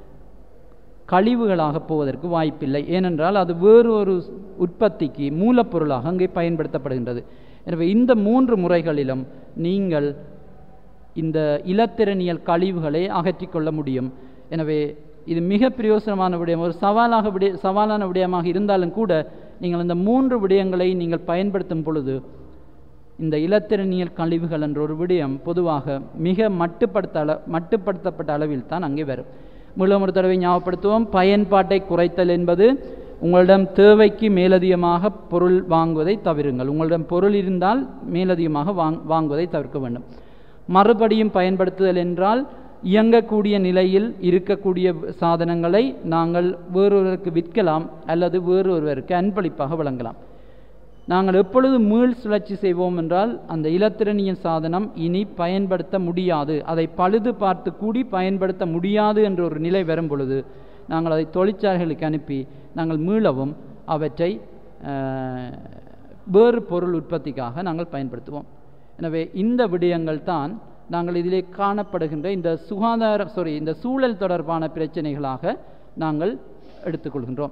கழிவுகளாக போவதற்கு வாய்ப்பில்லை ஏனென்றால் அது வேறு ஒரு உற்பத்திக்கு மூலப்பொருளாக அங்கே பயன்படுத்தப்படுகின்றது எனவே இந்த மூன்று முறைகளிலும் நீங்கள் இந்த இலத்திரனியல் கழிவுகளை அகற்றிக் கொள்ள முடியும் எனவே இது மிக பிரயோசனமான விடயம் ஒரு சவாலாக விடய சவாலான விடயமாக இருந்தாலும் கூட நீங்கள் இந்த மூன்று விடயங்களை நீங்கள் பயன்படுத்தும் பொழுது இந்த இலத்திரனியல் கழிவுகள் என்ற ஒரு விடயம் பொதுவாக மிக மட்டுப்படுத்த அள மட்டுப்படுத்தப்பட்ட அளவில் தான் அங்கே வரும் மீண்டும் ஒரு தடவை ஞாபகப்படுத்துவோம் பயன்பாட்டை குறைத்தல் என்பது உங்களிடம் தேவைக்கு மேலதிகமாக பொருள் வாங்குவதை தவிருங்கள் உங்களிடம் பொருள் இருந்தால் மேலதிகமாக வாங் வாங்குவதை தவிர்க்க வேண்டும் மறுபடியும் பயன்படுத்துதல் என்றால் இயங்கக்கூடிய நிலையில் இருக்கக்கூடிய சாதனங்களை நாங்கள் வேறொருவருக்கு விற்கலாம் அல்லது வேறொருவருக்கு அன்பளிப்பாக வழங்கலாம் நாங்கள் எப்பொழுது மீள் சுழற்சி செய்வோம் என்றால் அந்த இலத்திரனியல் சாதனம் இனி பயன்படுத்த முடியாது அதை பழுது பார்த்து கூடி பயன்படுத்த முடியாது என்ற ஒரு நிலை வரும் பொழுது நாங்கள் அதை தொழிற்சாலைகளுக்கு அனுப்பி நாங்கள் மீளவும் அவற்றை அஹ், வேறு பொருள் உற்பத்திக்காக நாங்கள் பயன்படுத்துவோம் எனவே இந்த விடயங்கள் தான் நாங்கள் இதிலே காணப்படுகின்ற இந்த சுகாதார சாரி இந்த சூழல் தொடர்பான பிரச்சனைகளாக நாங்கள் எடுத்துக்கொள்கின்றோம்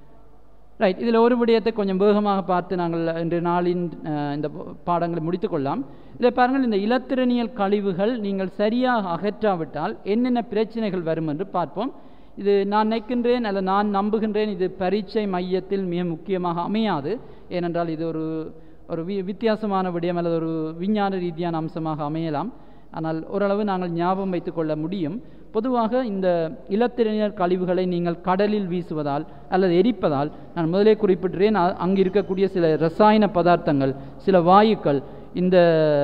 ரைட் இதில் ஒரு விடயத்தை கொஞ்சம் வேகமாக பார்த்து நாங்கள் இன்று நாளின் அஹ், இந்த பாடங்களை முடித்துக்கொள்ளலாம் இதில் பாருங்கள் இந்த இலத்திரனியல் கழிவுகள் நீங்கள் சரியாக அகற்றாவிட்டால் என்னென்ன பிரச்சனைகள் வரும் என்று பார்ப்போம் இது நான் நினைக்கின்றேன் அல்ல நான் நம்புகின்றேன் இது பரீட்சை மையத்தில் மிக முக்கியமாக அமையாது ஏனென்றால் இது ஒரு ஒரு வி வித்தியாசமான விடயம் அல்லது ஒரு விஞ்ஞான ரீதியான அம்சமாக அமையலாம் ஆனால் ஓரளவு நாங்கள் ஞாபகம் வைத்துக் கொள்ள முடியும் பொதுவாக இந்த இலத்திரனியர் கழிவுகளை நீங்கள் கடலில் வீசுவதால் அல்லது எரிப்பதால் நான் முதலே குறிப்பிட்டேன் அ- அங்கு இருக்கக்கூடிய சில ரசாயன பதார்த்தங்கள் சில வாயுக்கள் இந்த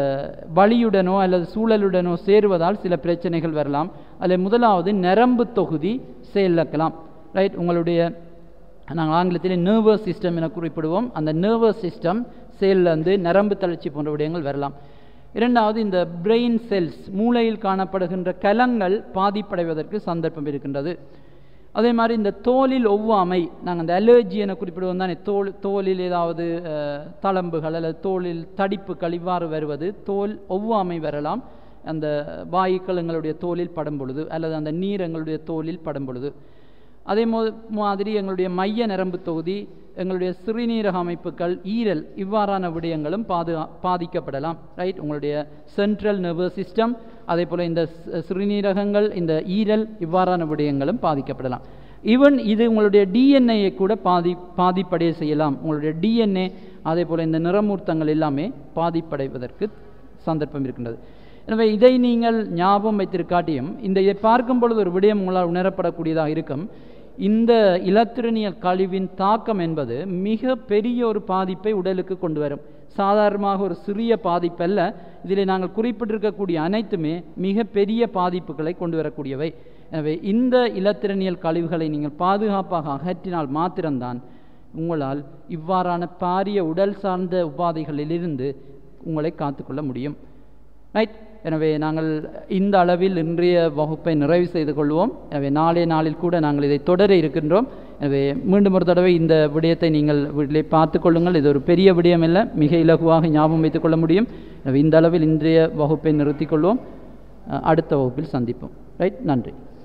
வழியுடனோ அல்லது சூழலுடனோ சேருவதால் சில பிரச்சனைகள் வரலாம் அதில் முதலாவது நரம்பு தொகுதி செயலிழக்கலாம் ரைட் உங்களுடைய நாங்கள் ஆங்கிலத்தில் நர்வஸ் சிஸ்டம் என குறிப்பிடுவோம் அந்த நர்வஸ் சிஸ்டம் செயலிழந்து நரம்பு தளர்ச்சி போன்ற விடயங்கள் வரலாம் இரண்டாவது இந்த பிரெயின் செல்ஸ் மூளையில் காணப்படுகின்ற கலங்கள் பாதிப்படைவதற்கு சந்தர்ப்பம் இருக்கின்றது அதே மாதிரி இந்த தோலில் ஒவ்வாமை நாங்கள் அந்த அலர்ஜி என குறிப்பிடுவோம் தானே தோல் தோலில் ஏதாவது அஹ், தளம்புகள் அல்லது தோலில் தடிப்புகள் இவ்வாறு வருவது தோல் ஒவ்வாமை வரலாம் அந்த வாயுக்கள் எங்களுடைய தோலில் படும் பொழுது அல்லது அந்த நீர் எங்களுடைய தோலில் படும் பொழுது அதே மோ மாதிரி எங்களுடைய மைய நரம்பு தொகுதி எங்களுடைய சிறுநீரக அமைப்புகள் ஈரல் இவ்வாறான விடயங்களும் பாது பாதிக்கப்படலாம் ரைட் உங்களுடைய சென்ட்ரல் நர்வஸ் சிஸ்டம் அதே போல் இந்த சி- சிறுநீரகங்கள் இந்த ஈரல் இவ்வாறான விடயங்களும் பாதிக்கப்படலாம் ஈவன் இது உங்களுடைய டிஎன்ஏயை கூட பாதி பாதிப்படைய செய்யலாம் உங்களுடைய டிஎன்ஏ அதே போல் இந்த நிறமூர்த்தங்கள் எல்லாமே பாதிப்படைவதற்கு சந்தர்ப்பம் இருக்கின்றது எனவே இதை நீங்கள் ஞாபகம் வைத்திருக்காட்டியும் இந்த இதை பார்க்கும் பொழுது ஒரு விடயம் உங்களால் உணரப்படக்கூடியதாக இருக்கும் இந்த இலத்திரனியல் கழிவின் தாக்கம் என்பது மிக பெரிய ஒரு பாதிப்பை உடலுக்கு கொண்டு வரும் சாதாரணமாக ஒரு சிறிய பாதிப்பல்ல இதில் நாங்கள் குறிப்பிட்டிருக்கக்கூடிய அனைத்துமே மிக பெரிய பாதிப்புகளை கொண்டு வரக்கூடியவை எனவே இந்த இலத்திரனியல் கழிவுகளை நீங்கள் பாதுகாப்பாக அகற்றினால் மாத்திரம்தான் உங்களால் இவ்வாறான பாரிய உடல் சார்ந்த உபாதைகளிலிருந்து உங்களை காத்துக்கொள்ள முடியும் ரைட் எனவே நாங்கள் இந்த அளவில் இன்றைய வகுப்பை நிறைவு செய்து கொள்வோம் எனவே நாளைய நாளில் கூட நாங்கள் இதை தொடர இருக்கின்றோம் எனவே மீண்டும் ஒரு தடவை இந்த விடயத்தை நீங்கள் வீட்டிலே பார்த்து கொள்ளுங்கள் இது ஒரு பெரிய விடயம் அல்ல மிக இலகுவாக ஞாபகம் வைத்துக் கொள்ள முடியும் எனவே இந்த அளவில் இன்றைய வகுப்பை நிறுத்திக் கொள்வோம் அஹ் அடுத்த வகுப்பில் சந்திப்போம் ரைட் நன்றி